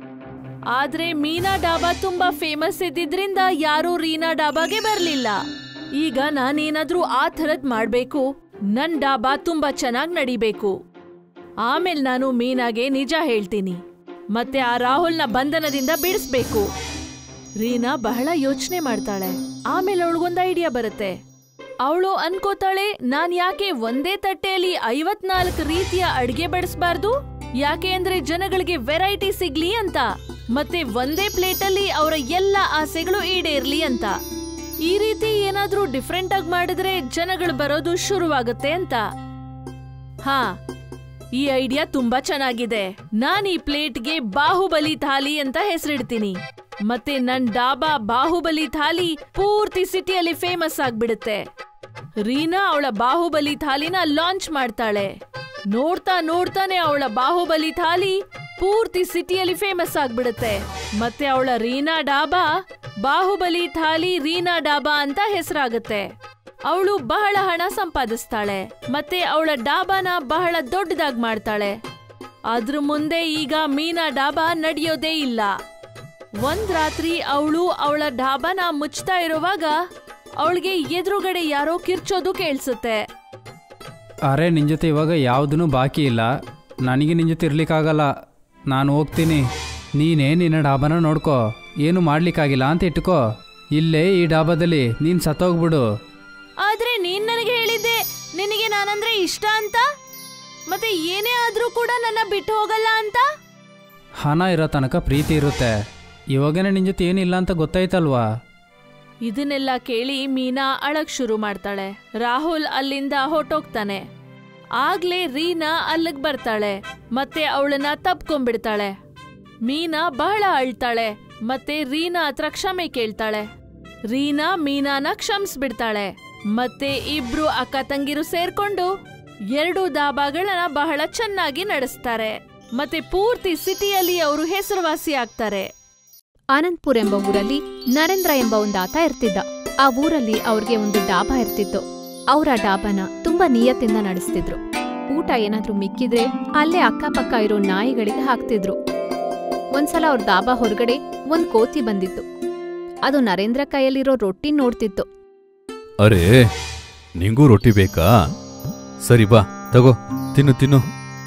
ಆದ್ರೆ ಮೀನಾ ಡಾಬಾ ತುಂಬಾ ಫೇಮಸ್ ಇದ್ದಿದ್ರಿಂದ ಯಾರೂ ರೀನಾ ಡಾಬಾಗೆ ಬರ್ಲಿಲ್ಲ ಈಗ ನಾನೇನಾದ್ರೂ ಆ ಥರದ್ ಮಾಡ್ಬೇಕು ನನ್ ಡಾಬಾ ತುಂಬಾ ಚೆನ್ನಾಗ್ ನಡಿಬೇಕು ಆಮೇಲೆ ನಾನು ಮೀನಾಗೆ ನಿಜ ಹೇಳ್ತೀನಿ ಮತ್ತೆ ಆ ರಾಹುಲ್ನ ಬಂಧನದಿಂದ ಬಿಡಿಸ್ಬೇಕು ರೀನಾ ಬಹಳ ಯೋಚನೆ ಮಾಡ್ತಾಳೆ ಆಮೇಲೆ ಅವಳಿಗೊಂದು ಐಡಿಯಾ ಬರುತ್ತೆ ಅವಳು ಅನ್ಕೋತಾಳೆ ನಾನ್ ಯಾಕೆ ಒಂದೇ ತಟ್ಟೆಯಲ್ಲಿ ಐವತ್ನಾಲ್ಕು ರೀತಿಯ ಅಡ್ಗೆ ಬಡಿಸ್ಬಾರ್ದು ಯಾಕೆ ಅಂದ್ರೆ ಜನಗಳಿಗೆ ವೆರೈಟಿ ಸಿಗ್ಲಿ ಅಂತ ಮತ್ತೆ ಒಂದೇ ಪ್ಲೇಟಲ್ಲಿ ಅವರ ಎಲ್ಲ ಆಸೆಗಳು ಈಡೇರ್ಲಿ ಅಂತ ಈ ರೀತಿ ಏನಾದ್ರೂ ಡಿಫ್ರೆಂಟ್ ಆಗಿ ಮಾಡಿದ್ರೆ ಜನಗಳು ಬರೋದು ಶುರುವಾಗುತ್ತೆ ಅಂತ ಹಾ ಈ ಐಡಿಯಾ ತುಂಬಾ ಚೆನ್ನಾಗಿದೆ ನಾನ್ ಈ ಪ್ಲೇಟ್ಗೆ ಬಾಹುಬಲಿ ಥಾಲಿ ಅಂತ ಹೆಸರಿಡ್ತೀನಿ ಮತ್ತೆ ನನ್ ಡಾಬಾ ಬಾಹುಬಲಿ ಥಾಲಿ ಪೂರ್ತಿ ಸಿಟಿಯಲ್ಲಿ ಫೇಮಸ್ ಆಗ್ಬಿಡುತ್ತೆ ರೀನಾ ಅವಳ ಬಾಹುಬಲಿ ಥಾಲಿನ ಲಾಂಚ್ ಮಾಡ್ತಾಳೆ ನೋಡ್ತಾ ನೋಡ್ತಾನೆ ಅವಳ ಬಾಹುಬಲಿ ಥಾಲಿ ಪೂರ್ತಿ ಸಿಟಿಯಲ್ಲಿ ಫೇಮಸ್ ಆಗ್ಬಿಡುತ್ತೆ ಮತ್ತೆ ಅವಳ ರೀನಾ ಡಾಬಾ ಬಾಹುಬಲಿ ಥಾಲಿ ರೀನಾ ಡಾಬಾ ಅಂತ ಹೆಸರಾಗುತ್ತೆ ಅವಳು ಬಹಳ ಹಣ ಸಂಪಾದಿಸ್ತಾಳೆ ಮತ್ತೆ ಅವಳ ಡಾಬಾನ ಬಹಳ ದೊಡ್ಡದಾಗಿ ಮಾಡ್ತಾಳೆ ಅದ್ರ ಮುಂದೆ ಈಗ ಮೀನಾ ಡಾಬಾ ನಡೆಯೋದೇ ಇಲ್ಲ ಒಂದ್ ರಾತ್ರಿ ಅವಳು ಅವಳ ಡಾಬಾನ ಮುಚ್ತಾ ಇರುವಾಗ ಅವಳಿಗೆ ಎದುರುಗಡೆ ಯಾರೋ ಕಿರ್ಚೋದು ಕೇಳಿಸುತ್ತೆ ಅರೆ ನಿನ್ನ ಜೊತೆ ಇವಾಗ ಯಾವುದೂ ಬಾಕಿ ಇಲ್ಲ ನನಗೆ ನಿನ್ನ ಜೊತೆ ಇರ್ಲಿಕ್ಕಾಗಲ್ಲ ನಾನು ಹೋಗ್ತೀನಿ ನೀನೇ ನಿನ್ನ ಡಾಬಾನ ನೋಡ್ಕೋ ಏನು ಮಾಡ್ಲಿಕ್ಕಾಗಿಲ್ಲ ಅಂತ ಇಟ್ಕೋ ಇಲ್ಲೇ ಈ ಡಾಬಾದಲ್ಲಿ ನೀನು ಸತ್ತೋಗ್ಬಿಡು ಆದ್ರೆ ನೀನ್ ನನಗೆ ಹೇಳಿದ್ದೆ ನಿನಗೆ ನಾನಂದ್ರೆ ಇಷ್ಟ ಅಂತ ಮತ್ತೆ ಏನೇ ಆದ್ರೂ ಕೂಡ ನನ್ನ ಬಿಟ್ಟು ಹೋಗಲ್ಲ ಅಂತ ಹಣ ಇರೋ ತನಕ ಪ್ರೀತಿ ಇರುತ್ತೆ ಇವಾಗನೇ ನಿನ್ನ ಜೊತೆ ಏನಿಲ್ಲ ಅಂತ ಗೊತ್ತಾಯ್ತಲ್ವಾ ಇದನ್ನೆಲ್ಲ ಕೇಳಿ ಮೀನಾ ಅಳಕ್ ಶುರು ಮಾಡ್ತಾಳೆ ರಾಹುಲ್ ಅಲ್ಲಿಂದ ಹೊರ್ಟೋಗ್ತಾನೆ ಆಗ್ಲೇ ರೀನಾ ಅಲ್ಲಿಗ್ ಬರ್ತಾಳೆ ಮತ್ತೆ ಅವಳನ್ನ ತಪ್ಕೊಂಡ್ಬಿಡ್ತಾಳೆ ಮೀನಾ ಬಹಳ ಅಳ್ತಾಳೆ ಮತ್ತೆ ರೀನಾ ಹತ್ರ ಕ್ಷಮೆ ಕೇಳ್ತಾಳೆ ರೀನಾ ಮೀನಾನ ಕ್ಷಮಿಸ್ಬಿಡ್ತಾಳೆ ಮತ್ತೆ ಇಬ್ರು ಅಕ್ಕ ತಂಗಿರು ಸೇರ್ಕೊಂಡು ಎರಡು ದಾಬಾಗಳನ್ನ ಬಹಳ ಚೆನ್ನಾಗಿ ನಡೆಸ್ತಾರೆ ಮತ್ತೆ ಪೂರ್ತಿ ಸಿಟಿಯಲ್ಲಿ ಅವರು ಹೆಸರುವಾಸಿ ಆಗ್ತಾರೆ ಆನಂದ್ಪುರ್ ಎಂಬ ಊರಲ್ಲಿ ನರೇಂದ್ರ ಎಂಬ ಒಂದು ಆತ ಇರ್ತಿದ್ದ ಆ ಊರಲ್ಲಿ ಅವ್ರಿಗೆ ಒಂದು ಡಾಬಾ ಇರ್ತಿತ್ತು ಅವ್ರ ಡಾಬಾನ ತುಂಬಾ ನಿಯತ್ತಿಂದ ನಡೆಸ್ತಿದ್ರು ಊಟ ಏನಾದ್ರೂ ಮಿಕ್ಕಿದ್ರೆ ಅಲ್ಲೇ ಅಕ್ಕಪಕ್ಕ ಇರೋ ನಾಯಿಗಳಿಗೆ ಹಾಕ್ತಿದ್ರು ಒಂದ್ಸಲ ಅವ್ರ ಡಾಬಾ ಹೊರಗಡೆ ಒಂದ್ ಕೋತಿ ಬಂದಿತ್ತು ಅದು ನರೇಂದ್ರ ಕೈಯಲ್ಲಿರೋ ರೊಟ್ಟಿ ನೋಡ್ತಿತ್ತು ಅರೆ ನಿಂಗೂ ರೊಟ್ಟಿ ಬೇಕಾ ಸರಿ ಬಾ ತಗೋ ತಿನ್ನು ತಿನ್ನು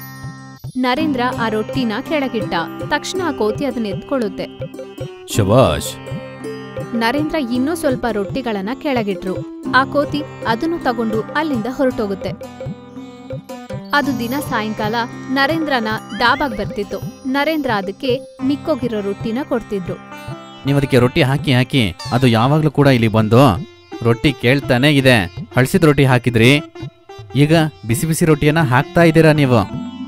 ನರೇಂದ್ರ ಆ ರೊಟ್ಟಿನ ಕೆಳಗಿಟ್ಟ ತಕ್ಷಣ ಆ ಕೋತಿ ಅದನ್ನ ಎತ್ಕೊಳ್ಳುತ್ತೆ ಶಬಾಷ್ ನರೇಂದ್ರ ಇನ್ನೂ ಸ್ವಲ್ಪ ರೊಟ್ಟಿಗಳನ್ನ ಕೆಳಗಿಟ್ರು ಆ ಕೋತಿ ಅದನ್ನು ತಗೊಂಡು ಅಲ್ಲಿಂದ ಹೊರಟೋಗುತ್ತೆ ಅದು ದಿನ ಸಾಯಂಕಾಲ ನರೇಂದ್ರನ ಡಾಬಾಗ್ ಬರ್ತಿತ್ತು ನರೇಂದ್ರ ಅದಕ್ಕೆ ಮಿಕ್ಕೋಗಿರೋ ರೊಟ್ಟಿನ ಕೊಡ್ತಿದ್ರು ನೀವು ಅದಕ್ಕೆ ರೊಟ್ಟಿ ಹಾಕಿ ಹಾಕಿ ಅದು ಯಾವಾಗಲೂ ಕೂಡ ಇಲ್ಲಿ ಬಂದು ರೊಟ್ಟಿ ಕೇಳ್ತಾನೆ ಇದೆ ಹಳ್ಸಿದ ರೊಟ್ಟಿ ಹಾಕಿದ್ರಿ ಈಗ ಬಿಸಿ ಬಿಸಿ ರೊಟ್ಟಿಯನ್ನ ಹಾಕ್ತಾ ಇದ್ದೀರಾ ನೀವು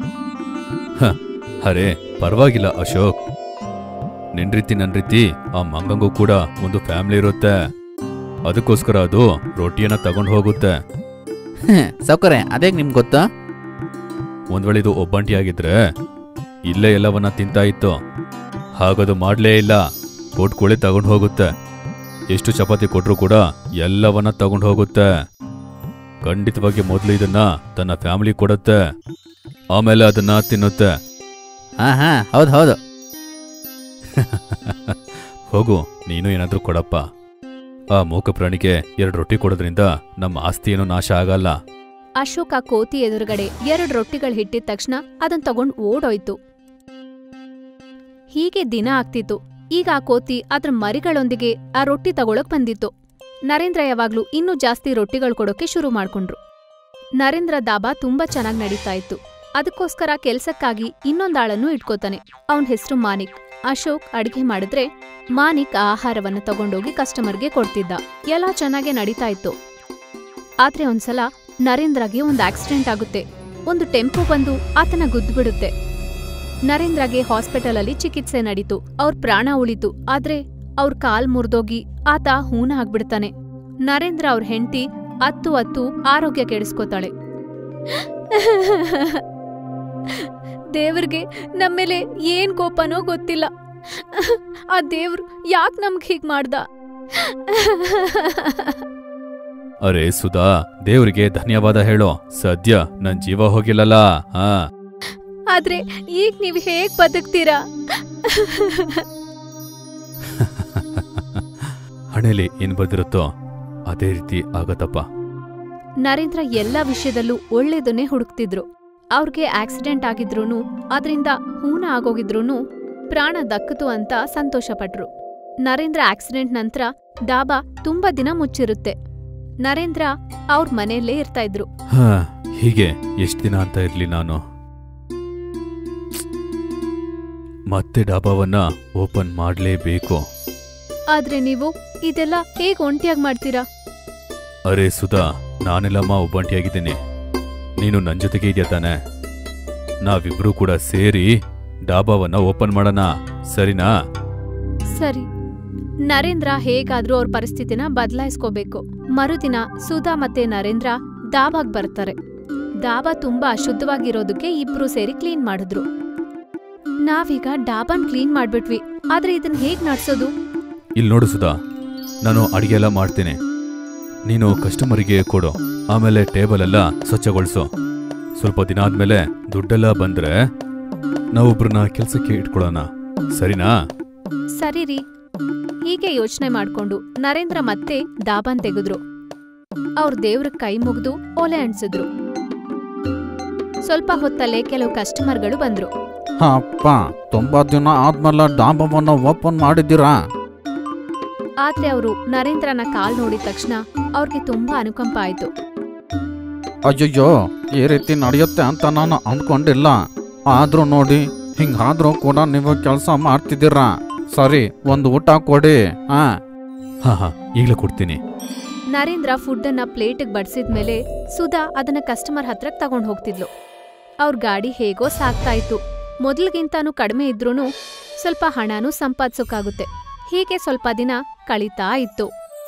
ಅರೆ ಪರವಾಗಿಲ್ಲ ಅಶೋಕ್ ನಿನ್ ರೀತಿ ನನ್ ರೀತಿ ಆ ಮಂಗಂಗೂ ಕೂಡ ಒಂದು ಫ್ಯಾಮಿಲಿ ಇರುತ್ತೆ ಅದಕ್ಕೋಸ್ಕರ ಅದು ರೊಟ್ಟಿಯನ್ನ ತಗೊಂಡು ಹೋಗುತ್ತೆ ಸೌಕರ್ಯ ಅದೇ ನಿಮ್ಗೆ ಗೊತ್ತಾ ಒಂದ್ ವೇಳೆ ಇದು ಒಬ್ಬಂಟಿ ಆಗಿದ್ರೆ ಇಲ್ಲೇ ಎಲ್ಲವನ್ನ ತಿಂತಾ ಇತ್ತು ಹಾಗದು ಮಾಡ್ಲೇ ಇಲ್ಲ ಕೊಟ್ಕೊಳ್ಳಿ ತಗೊಂಡು ಹೋಗುತ್ತೆ ಎಷ್ಟು ಚಪಾತಿ ಕೊಟ್ರು ಕೂಡ ಎಲ್ಲವನ್ನ ತಗೊಂಡು ಹೋಗುತ್ತೆ ಖಂಡಿತವಾಗಿ ಮೊದಲು ಇದನ್ನ ತನ್ನ ಫ್ಯಾಮಿಲಿ ಕೊಡುತ್ತೆ ಆಮೇಲೆ ಅದನ್ನ ತಿನ್ನುತ್ತೆ ಹಾ ಹಾ ಹೌದು ಹೌದು ಹೋಗು ನೀನು ಏನಾದ್ರೂ ಕೊಡಪ್ಪ ಆ ಮೂಕ ಪ್ರಾಣಿಗೆ ಎರಡು ರೊಟ್ಟಿ ಕೊಡೋದ್ರಿಂದ ನಮ್ಮ ಆಸ್ತಿ ಏನೂ ನಾಶ ಆಗಲ್ಲ ಅಶೋಕ್ ಆ ಕೋತಿ ಎದುರುಗಡೆ ಎರಡು ರೊಟ್ಟಿಗಳು ಹಿಟ್ಟಿದ ತಕ್ಷಣ ಅದನ್ ತಗೊಂಡ್ ಓಡೋಯ್ತು ಹೀಗೆ ದಿನ ಆಗ್ತಿತ್ತು ಈಗ ಆ ಕೋತಿ ಅದ್ರ ಮರಿಗಳೊಂದಿಗೆ ಆ ರೊಟ್ಟಿ ತಗೊಳಕ್ ಬಂದಿತ್ತು ನರೇಂದ್ರ ಯಾವಾಗ್ಲೂ ಇನ್ನೂ ಜಾಸ್ತಿ ರೊಟ್ಟಿಗಳು ಕೊಡೋಕೆ ಶುರು ಮಾಡ್ಕೊಂಡ್ರು ನರೇಂದ್ರ ದಾಬಾ ತುಂಬಾ ಚೆನ್ನಾಗ್ ನಡೀತಾ ಇತ್ತು ಅದಕ್ಕೋಸ್ಕರ ಕೆಲ್ಸಕ್ಕಾಗಿ ಇನ್ನೊಂದಾಳನ್ನು ಇಟ್ಕೋತಾನೆ ಅವನ್ ಹೆಸರು ಮಾನಿಕ್ ಅಶೋಕ್ ಅಡಿಗೆ ಮಾಡಿದ್ರೆ ಮಾನಿಕ್ ಆ ಆಹಾರವನ್ನು ತಗೊಂಡೋಗಿ ಕಸ್ಟಮರ್ಗೆ ಕೊಡ್ತಿದ್ದ ಎಲ್ಲ ಚೆನ್ನಾಗೇ ನಡೀತಾ ಇತ್ತು ಆದ್ರೆ ಒಂದ್ಸಲ ನರೇಂದ್ರಗೆ ಒಂದು ಆಕ್ಸಿಡೆಂಟ್ ಆಗುತ್ತೆ ಒಂದು ಟೆಂಪೋ ಬಂದು ಆತನ ಗುದ್ದುಬಿಡುತ್ತೆ ನರೇಂದ್ರಗೆ ಹಾಸ್ಪಿಟಲ್ ಅಲ್ಲಿ ಚಿಕಿತ್ಸೆ ನಡೀತು ಅವ್ರ ಪ್ರಾಣ ಉಳಿತು ಆದ್ರೆ ಅವ್ರ ಕಾಲ್ ಮುರಿದೋಗಿ ಆತ ಹೂನ ಆಗ್ಬಿಡ್ತಾನೆ ನರೇಂದ್ರ ಅವ್ರ ಹೆಂಡತಿ ಅತ್ತು ಅತ್ತು ಆರೋಗ್ಯ ಕೆಡಿಸ್ಕೋತಾಳೆ ದೇವ್ರಿಗೆ ನಮ್ಮೇಲೆ ಏನ್ ಕೋಪನೋ ಗೊತ್ತಿಲ್ಲ ಆ ದೇವ್ರು ಯಾಕ್ ನಮ್ಗ್ ಹೀಗ್ ಮಾಡ್ದ ಅರೆ ಸುಧಾ ದೇವ್ರಿಗೆ ಧನ್ಯವಾದ ಹೇಳೋ ಸದ್ಯ ನನ್ ಜೀವ ಹೋಗಿಲ್ಲಲ್ಲ ಹಾ ಆದ್ರೆ ಈಗ ನೀವ್ ಹೇಗ್ ಬದುಕ್ತೀರಾ ಹಣೆಲಿ ಏನ್ ಬರ್ದಿರುತ್ತೋ ಅದೇ ರೀತಿ ಆಗತ್ತಪ್ಪ ನರೇಂದ್ರ ಎಲ್ಲ ವಿಷಯದಲ್ಲೂ ಒಳ್ಳೇದನ್ನೇ ಹುಡುಕ್ತಿದ್ರು ಅವ್ರಿಗೆ ಆಕ್ಸಿಡೆಂಟ್ ಆಗಿದ್ರೂನು ಅದರಿಂದ ಹೂನ ಆಗೋಗಿದ್ರೂನು ಪ್ರಾಣ ದಕ್ಕಿತು ಅಂತ ಸಂತೋಷಪಟ್ರು ನರೇಂದ್ರ ಆಕ್ಸಿಡೆಂಟ್ ನಂತರ ಡಾಬಾ ತುಂಬಾ ದಿನ ಮುಚ್ಚಿರುತ್ತೆ ನರೇಂದ್ರ ಅವ್ರ ಮನೆಯಲ್ಲೇ ಇರ್ತಾ ಇದ್ರು ಹಾ ಹೀಗೆ ಎಷ್ಟ್ ದಿನ ಅಂತ ಇರ್ಲಿ ನಾನು ಮತ್ತೆ ಡಾಬಾವನ್ನ ಓಪನ್ ಮಾಡ್ಲೇಬೇಕು ಆದ್ರೆ ನೀವು ಇದೆಲ್ಲ ಹೇಗ್ ಒಂಟಿಯಾಗಿ ಮಾಡ್ತೀರಾ ಅರೆ ಸುಧಾ ನಾನೆಲ್ಲಮ್ಮ ಒಬ್ಬಂಟಿಯಾಗಿದ್ದೀನಿ ನೀನು ನನ್ ಜೊತೆಗೆ ಇದೆಯಾ ತಾನೆ ನಾವಿಬ್ರು ಕೂಡ ಸೇರಿ ಡಾಬಾವನ್ನ ಓಪನ್ ಮಾಡೋಣ ಸರಿನಾ ಸರಿ ನರೇಂದ್ರ ಹೇಗಾದ್ರೂ ಅವ್ರ ಪರಿಸ್ಥಿತಿನ ಬದಲಾಯಿಸ್ಕೋಬೇಕು ಮರುದಿನ ಸುಧಾ ಮತ್ತೆ ನರೇಂದ್ರ ದಾಬಾಗ್ ಬರ್ತಾರೆ ಡಾಬಾ ತುಂಬಾ ಅಶುದ್ಧವಾಗಿರೋದಕ್ಕೆ ಇಬ್ರು ಸೇರಿ ಕ್ಲೀನ್ ಮಾಡಿದ್ರು ನಾವೀಗ ಡಾಬಾನ್ ಕ್ಲೀನ್ ಮಾಡ್ಬಿಟ್ವಿ ಆದ್ರೆ ಇದನ್ ಹೇಗ್ ನಡ್ಸೋದು ಇಲ್ಲಿ ನೋಡು ಸುಧಾ ನಾನು ಅಡಿಗೆ ಎಲ್ಲ ಮಾಡ್ತೀನಿ ನೀನು ಕಸ್ಟಮರಿಗೆ ಕೊಡು ಆಮೇಲೆ ಟೇಬಲ್ ಎಲ್ಲ ಸ್ವಚ್ಛಗೊಳಿಸು ಸ್ವಲ್ಪ ದಿನ ಆದ್ಮೇಲೆ ದುಡ್ಡೆಲ್ಲ ಬಂದ್ರೆ ನಾವೊಬ್ರನ್ನ ಕೆಲ್ಸಕ್ಕೆ ಇಟ್ಕೊಳ್ಳೋಣ ಸರಿನಾ ಸರಿ ರೀ ಹೀಗೆ ಯೋಚನೆ ಮಾಡ್ಕೊಂಡು ನರೇಂದ್ರ ಮತ್ತೆ ದಾಬಾನ್ ತೆಗೆದ್ರು ಅವ್ರ ದೇವ್ರ ಕೈ ಮುಗ್ದು ಒಲೆ ಅಣ್ಸಿದ್ರು ಸ್ವಲ್ಪ ಹೊತ್ತಲ್ಲೇ ಕೆಲವು ಕಸ್ಟಮರ್ಗಳು ಬಂದ್ರು ಅಪ್ಪ ತುಂಬಾ ದಿನ ಆದ್ಮೇಲೆ ಡಾಬಾವನ್ನ ಓಪನ್ ಮಾಡಿದ್ದೀರಾ ಆದ್ರೆ ಅವರು ನರೇಂದ್ರನ ಕಾಲ್ ನೋಡಿದ ತಕ್ಷಣ ಅವ್ರಿಗೆ ತುಂಬಾ ಅನುಕಂಪ ಆಯ್ತು ಅಯ್ಯಯ್ಯೋ ಈ ರೀತಿ ನಡೆಯುತ್ತೆ ಅಂತ ನಾನು ಅಂದ್ಕೊಂಡಿಲ್ಲ ಆದ್ರೂ ನೋಡಿ ಹಿಂಗಾದ್ರೂ ಕೂಡ ನೀವು ಕೆಲಸ ಮಾಡ್ತಿದ್ದೀರಾ ಸರಿ ಒಂದು ಊಟ ಕೊಡಿ ಹಾ ಹಾ ಹಾ ಈಗ್ಲೇ ಕೊಡ್ತೀನಿ ನರೇಂದ್ರ ಫುಡ್ ಅನ್ನ ಪ್ಲೇಟಿಗೆ ಬಡಿಸಿದ್ಮೇಲೆ ಸುಧಾ ಅದನ್ನ ಕಸ್ಟಮರ್ ಹತ್ರಕ್ ತಗೊಂಡ್ ಹೋಗ್ತಿದ್ಲು ಅವ್ರ ಗಾಡಿ ಹೇಗೋ ಸಾಗ್ತಾ ಇತ್ತು ಮೊದಲ್ಗಿಂತಾನು ಕಡಿಮೆ ಇದ್ರೂನು ಸ್ವಲ್ಪ ಹಣನೂ ಸಂಪಾದಿಸೋಕಾಗುತ್ತೆ ಹೀಗೆ ಸ್ವಲ್ಪ ದಿನ ಕಳೀತಾ ಇತ್ತು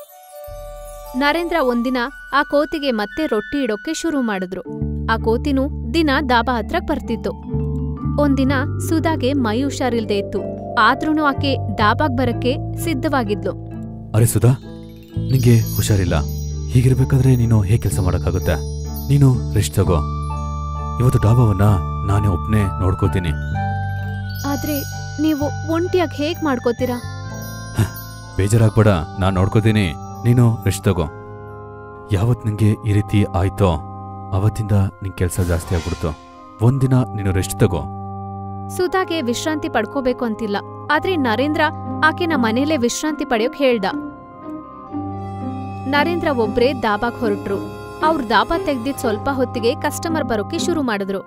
ನರೇಂದ್ರ ಒಂದಿನ ಆ ಕೋತಿಗೆ ಮತ್ತೆ ರೊಟ್ಟಿ ಇಡೋಕೆ ಶುರು ಮಾಡಿದ್ರು ಆ ಕೋತಿನೂ ದಿನ ದಾಬಾ ಹತ್ರಕ್ ಬರ್ತಿತ್ತು ಒಂದಿನ ಸುಧಾಗೆ ಮೈ ಹುಷಾರಿಲ್ದೇ ಇತ್ತು ಆದ್ರೂನು ಆಕೆ ಡಾಬಾಗ್ ಬರಕ್ಕೆ ಸಿದ್ಧವಾಗಿದ್ಲು ಅರೆ ಸುಧಾ ನಿಂಗೆ ಹುಷಾರಿಲ್ಲ ಹೀಗಿರ್ಬೇಕಾದ್ರೆ ನೀನು ಹೇಗೆ ಕೆಲಸ ಮಾಡೋಕ್ಕಾಗುತ್ತೆ ನೀನು ರೆಸ್ಟ್ ತಗೋ ಇವತ್ತು ಡಾಬಾವನ್ನ ನಾನೇ ಒಬ್ನೇ ನೋಡ್ಕೋತೀನಿ ಆದ್ರೆ ನೀವು ಒಂಟಿಯಾಗಿ ಹೇಗ್ ಮಾಡ್ಕೋತೀರಾ ಬೇಜಾರಾಗ್ಬೇಡ ನಾನ್ ನೋಡ್ಕೋತೀನಿ ನೀನು ರೆಸ್ಟ್ ತಗೋ ಯಾವತ್ ನಿಂಗೆ ಈ ರೀತಿ ಆಯ್ತೋ ಅವತ್ತಿಂದ ನಿನ್ ಕೆಲಸ ಜಾಸ್ತಿ ಆಗ್ಬಿಡ್ತು ಒಂದಿನ ನೀನು ರೆಸ್ಟ್ ತಗೋ ಸುಧಾಗೆ ವಿಶ್ರಾಂತಿ ಪಡ್ಕೋಬೇಕು ಅಂತಿಲ್ಲ ಆದ್ರೆ ನರೇಂದ್ರ ಆಕೆನ ಮನೇಲೆ ವಿಶ್ರಾಂತಿ ಪಡೆಯೋಕ್ ಹೇಳ್ದ ನರೇಂದ್ರ ಒಬ್ರೇ ದಾಬಾಗ್ ಹೊರಟ್ರು ಅವ್ರ ದಾಬಾ ತೆಗ್ದಿದ್ ಸ್ವಲ್ಪ ಹೊತ್ತಿಗೆ ಕಸ್ಟಮರ್ ಬರೋಕೆ ಶುರು ಮಾಡಿದ್ರು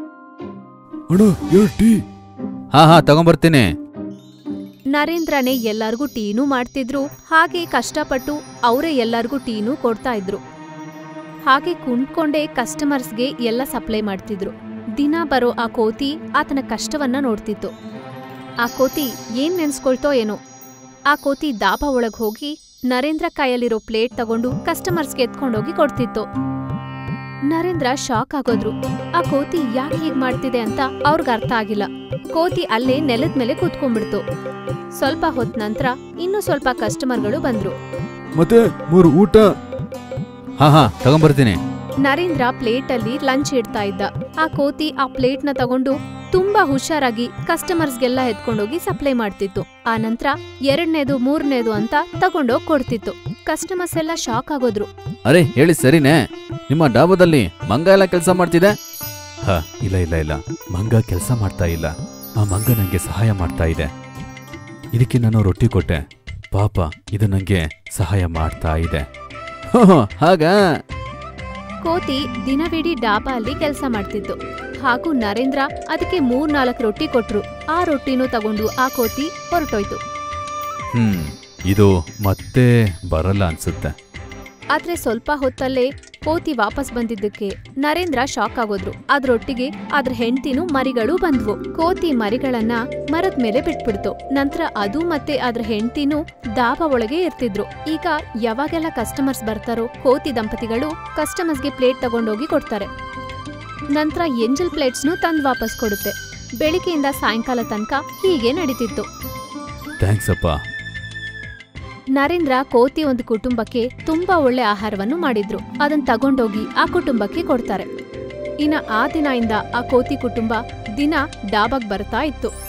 ಅಣ್ಣ ಎರಡು ಟೀ ಹಾ ಹಾ ತಗೊಂಬರ್ತೀನಿ ನರೇಂದ್ರನೇ ಎಲ್ಲಾರ್ಗೂ ಟೀನೂ ಮಾಡ್ತಿದ್ರು ಹಾಗೆ ಕಷ್ಟಪಟ್ಟು ಅವರೇ ಎಲ್ಲಾರ್ಗೂ ಟೀನೂ ಕೊಡ್ತಾ ಇದ್ರು ಹಾಗೆ ಕುಂಡ್ಕೊಂಡೇ ಕಸ್ಟಮರ್ಸ್ಗೆ ಎಲ್ಲ ಸಪ್ಲೈ ಮಾಡ್ತಿದ್ರು ದಿನ ಬರೋ ಆ ಕೋತಿ ಆತನ ಕಷ್ಟವನ್ನ ನೋಡ್ತಿತ್ತು ಆ ಕೋತಿ ಏನ್ ನೆನ್ಸ್ಕೊಳ್ತೋ ಏನೋ ಆ ಕೋತಿ ದಾಬಾ ಒಳಗ್ ಹೋಗಿ ನರೇಂದ್ರ ಕೈಯಲ್ಲಿರೋ ಪ್ಲೇಟ್ ತಗೊಂಡು ಕಸ್ಟಮರ್ಸ್ಗೆ ಎತ್ಕೊಂಡೋಗಿ ಕೊಡ್ತಿತ್ತು ನರೇಂದ್ರ ಶಾಕ್ ಆಗೋದ್ರು ಆ ಕೋತಿ ಯಾಕೆ ಹೀಗ್ ಮಾಡ್ತಿದೆ ಅಂತ ಅವ್ರಿಗೆ ಅರ್ಥ ಆಗಿಲ್ಲ ಕೋತಿ ಅಲ್ಲೇ ನೆಲದ ಮೇಲೆ ಕೂತ್ಕೊಂಡ್ಬಿಡ್ತು ಸ್ವಲ್ಪ ಹೊತ್ ನಂತರ ಇನ್ನೂ ಸ್ವಲ್ಪ ಕಸ್ಟಮರ್ಗಳು ಬಂದ್ರು ಮತ್ತೆ ಮೂರು ಊಟ ಹಾ ಹಾ ತಗೊಂಬರ್ತೀನಿ ನರೇಂದ್ರ ಪ್ಲೇಟಲ್ಲಿ ಲಂಚ್ ಇಡ್ತಾ ಇದ್ದ ಆ ಕೋತಿ ಆ ಪ್ಲೇಟ್ನ ತಗೊಂಡು ತುಂಬಾ ಹುಷಾರಾಗಿ ಕಸ್ಟಮರ್ಸ್ಗೆಲ್ಲ ಎತ್ಕೊಂಡೋಗಿ ಸಪ್ಲೈ ಮಾಡ್ತಿತ್ತು ಆ ನಂತರ ಎರಡನೇದು ಮೂರನೇದು ಅಂತ ತಗೊಂಡೋಗ್ ಕೊಡ್ತಿತ್ತು ಕಸ್ಟಮರ್ಸ್ ಎಲ್ಲ ಶಾಕ್ ಆಗೋದ್ರು ಅರೆ ಹೇಳಿ ಸರಿನೇ ನಿಮ್ಮ ಡಾಬಾದಲ್ಲಿ ಮಂಗ ಎಲ್ಲ ಕೆಲಸ ಮಾಡ್ತಿದೆ ಹಾ ಇಲ್ಲ ಇಲ್ಲ ಇಲ್ಲ ಮಂಗ ಕೆಲಸ ಮಾಡ್ತಾ ಇಲ್ಲ ಆ ಮಂಗ ನಂಗೆ ಸಹಾಯ ಮಾಡ್ತಾ ಇದೆ ಇದಕ್ಕೆ ನಾನು ರೊಟ್ಟಿ ಕೊಟ್ಟೆ ಪಾಪ ಇದು ನಂಗೆ ಸಹಾಯ ಮಾಡ್ತಾ ಇದೆ ಹಾಗಾ ಕೋತಿ ದಿನವಿಡೀ ಡಾಬಾ ಅಲ್ಲಿ ಕೆಲಸ ಮಾಡ್ತಿತ್ತು ಹಾಗೂ ನರೇಂದ್ರ ಅದಕ್ಕೆ ಮೂರ್ ನಾಲ್ಕು ರೊಟ್ಟಿ ಕೊಟ್ರು ಆ ರೊಟ್ಟಿನೂ ತಗೊಂಡು ಆ ಕೋತಿ ಹೊರಟೋಯ್ತು ಹ್ಮ್ ಇದು ಮತ್ತೆ ಬರಲ್ಲ ಅನ್ಸುತ್ತೆ ಆದ್ರೆ ಸ್ವಲ್ಪ ಹೊತ್ತಲ್ಲೇ ಕೋತಿ ವಾಪಸ್ ಬಂದಿದ್ದಕ್ಕೆ ನರೇಂದ್ರ ಶಾಕ್ ಆಗೋದ್ರು ಅದ್ರೊಟ್ಟಿಗೆ ಅದ್ರ ಹೆಂಡ್ತಿನೂ ಮರಿಗಳು ಬಂದ್ವು ಕೋತಿ ಮರಿಗಳನ್ನ ಮರದ ಮೇಲೆ ಬಿಟ್ಬಿಡ್ತು ನಂತರ ಅದು ಮತ್ತೆ ಅದ್ರ ಹೆಂಡ್ತಿನೂ ದಾಬಾ ಒಳಗೆ ಇರ್ತಿದ್ರು ಈಗ ಯಾವಾಗೆಲ್ಲ ಕಸ್ಟಮರ್ಸ್ ಬರ್ತಾರೋ ಕೋತಿ ದಂಪತಿಗಳು ಕಸ್ಟಮರ್ಸ್ಗೆ ಪ್ಲೇಟ್ ತಗೊಂಡೋಗಿ ಕೊಡ್ತಾರೆ ನಂತರ ಎಂಜಲ್ ಪ್ಲೇಟ್ಸ್ನು ತಂದ್ ವಾಪಸ್ ಕೊಡುತ್ತೆ ಬೆಳಿಗ್ಗೆಯಿಂದ ಸಾಯಂಕಾಲ ತನಕ ಹೀಗೆ ನಡೀತಿತ್ತು ಥ್ಯಾಂಕ್ಸ್ ಅಪ್ಪ ನರೇಂದ್ರ ಕೋತಿ ಒಂದು ಕುಟುಂಬಕ್ಕೆ ತುಂಬಾ ಒಳ್ಳೆ ಆಹಾರವನ್ನು ಮಾಡಿದ್ರು ಅದನ್ನ ತಗೊಂಡೋಗಿ ಆ ಕುಟುಂಬಕ್ಕೆ ಕೊಡ್ತಾರೆ ಇನ್ನ ಆ ದಿನದಿಂದ ಆ ಕೋತಿ ಕುಟುಂಬ ದಿನ ಡಾಬಾಗ್ ಬರ್ತಾ ಇತ್ತು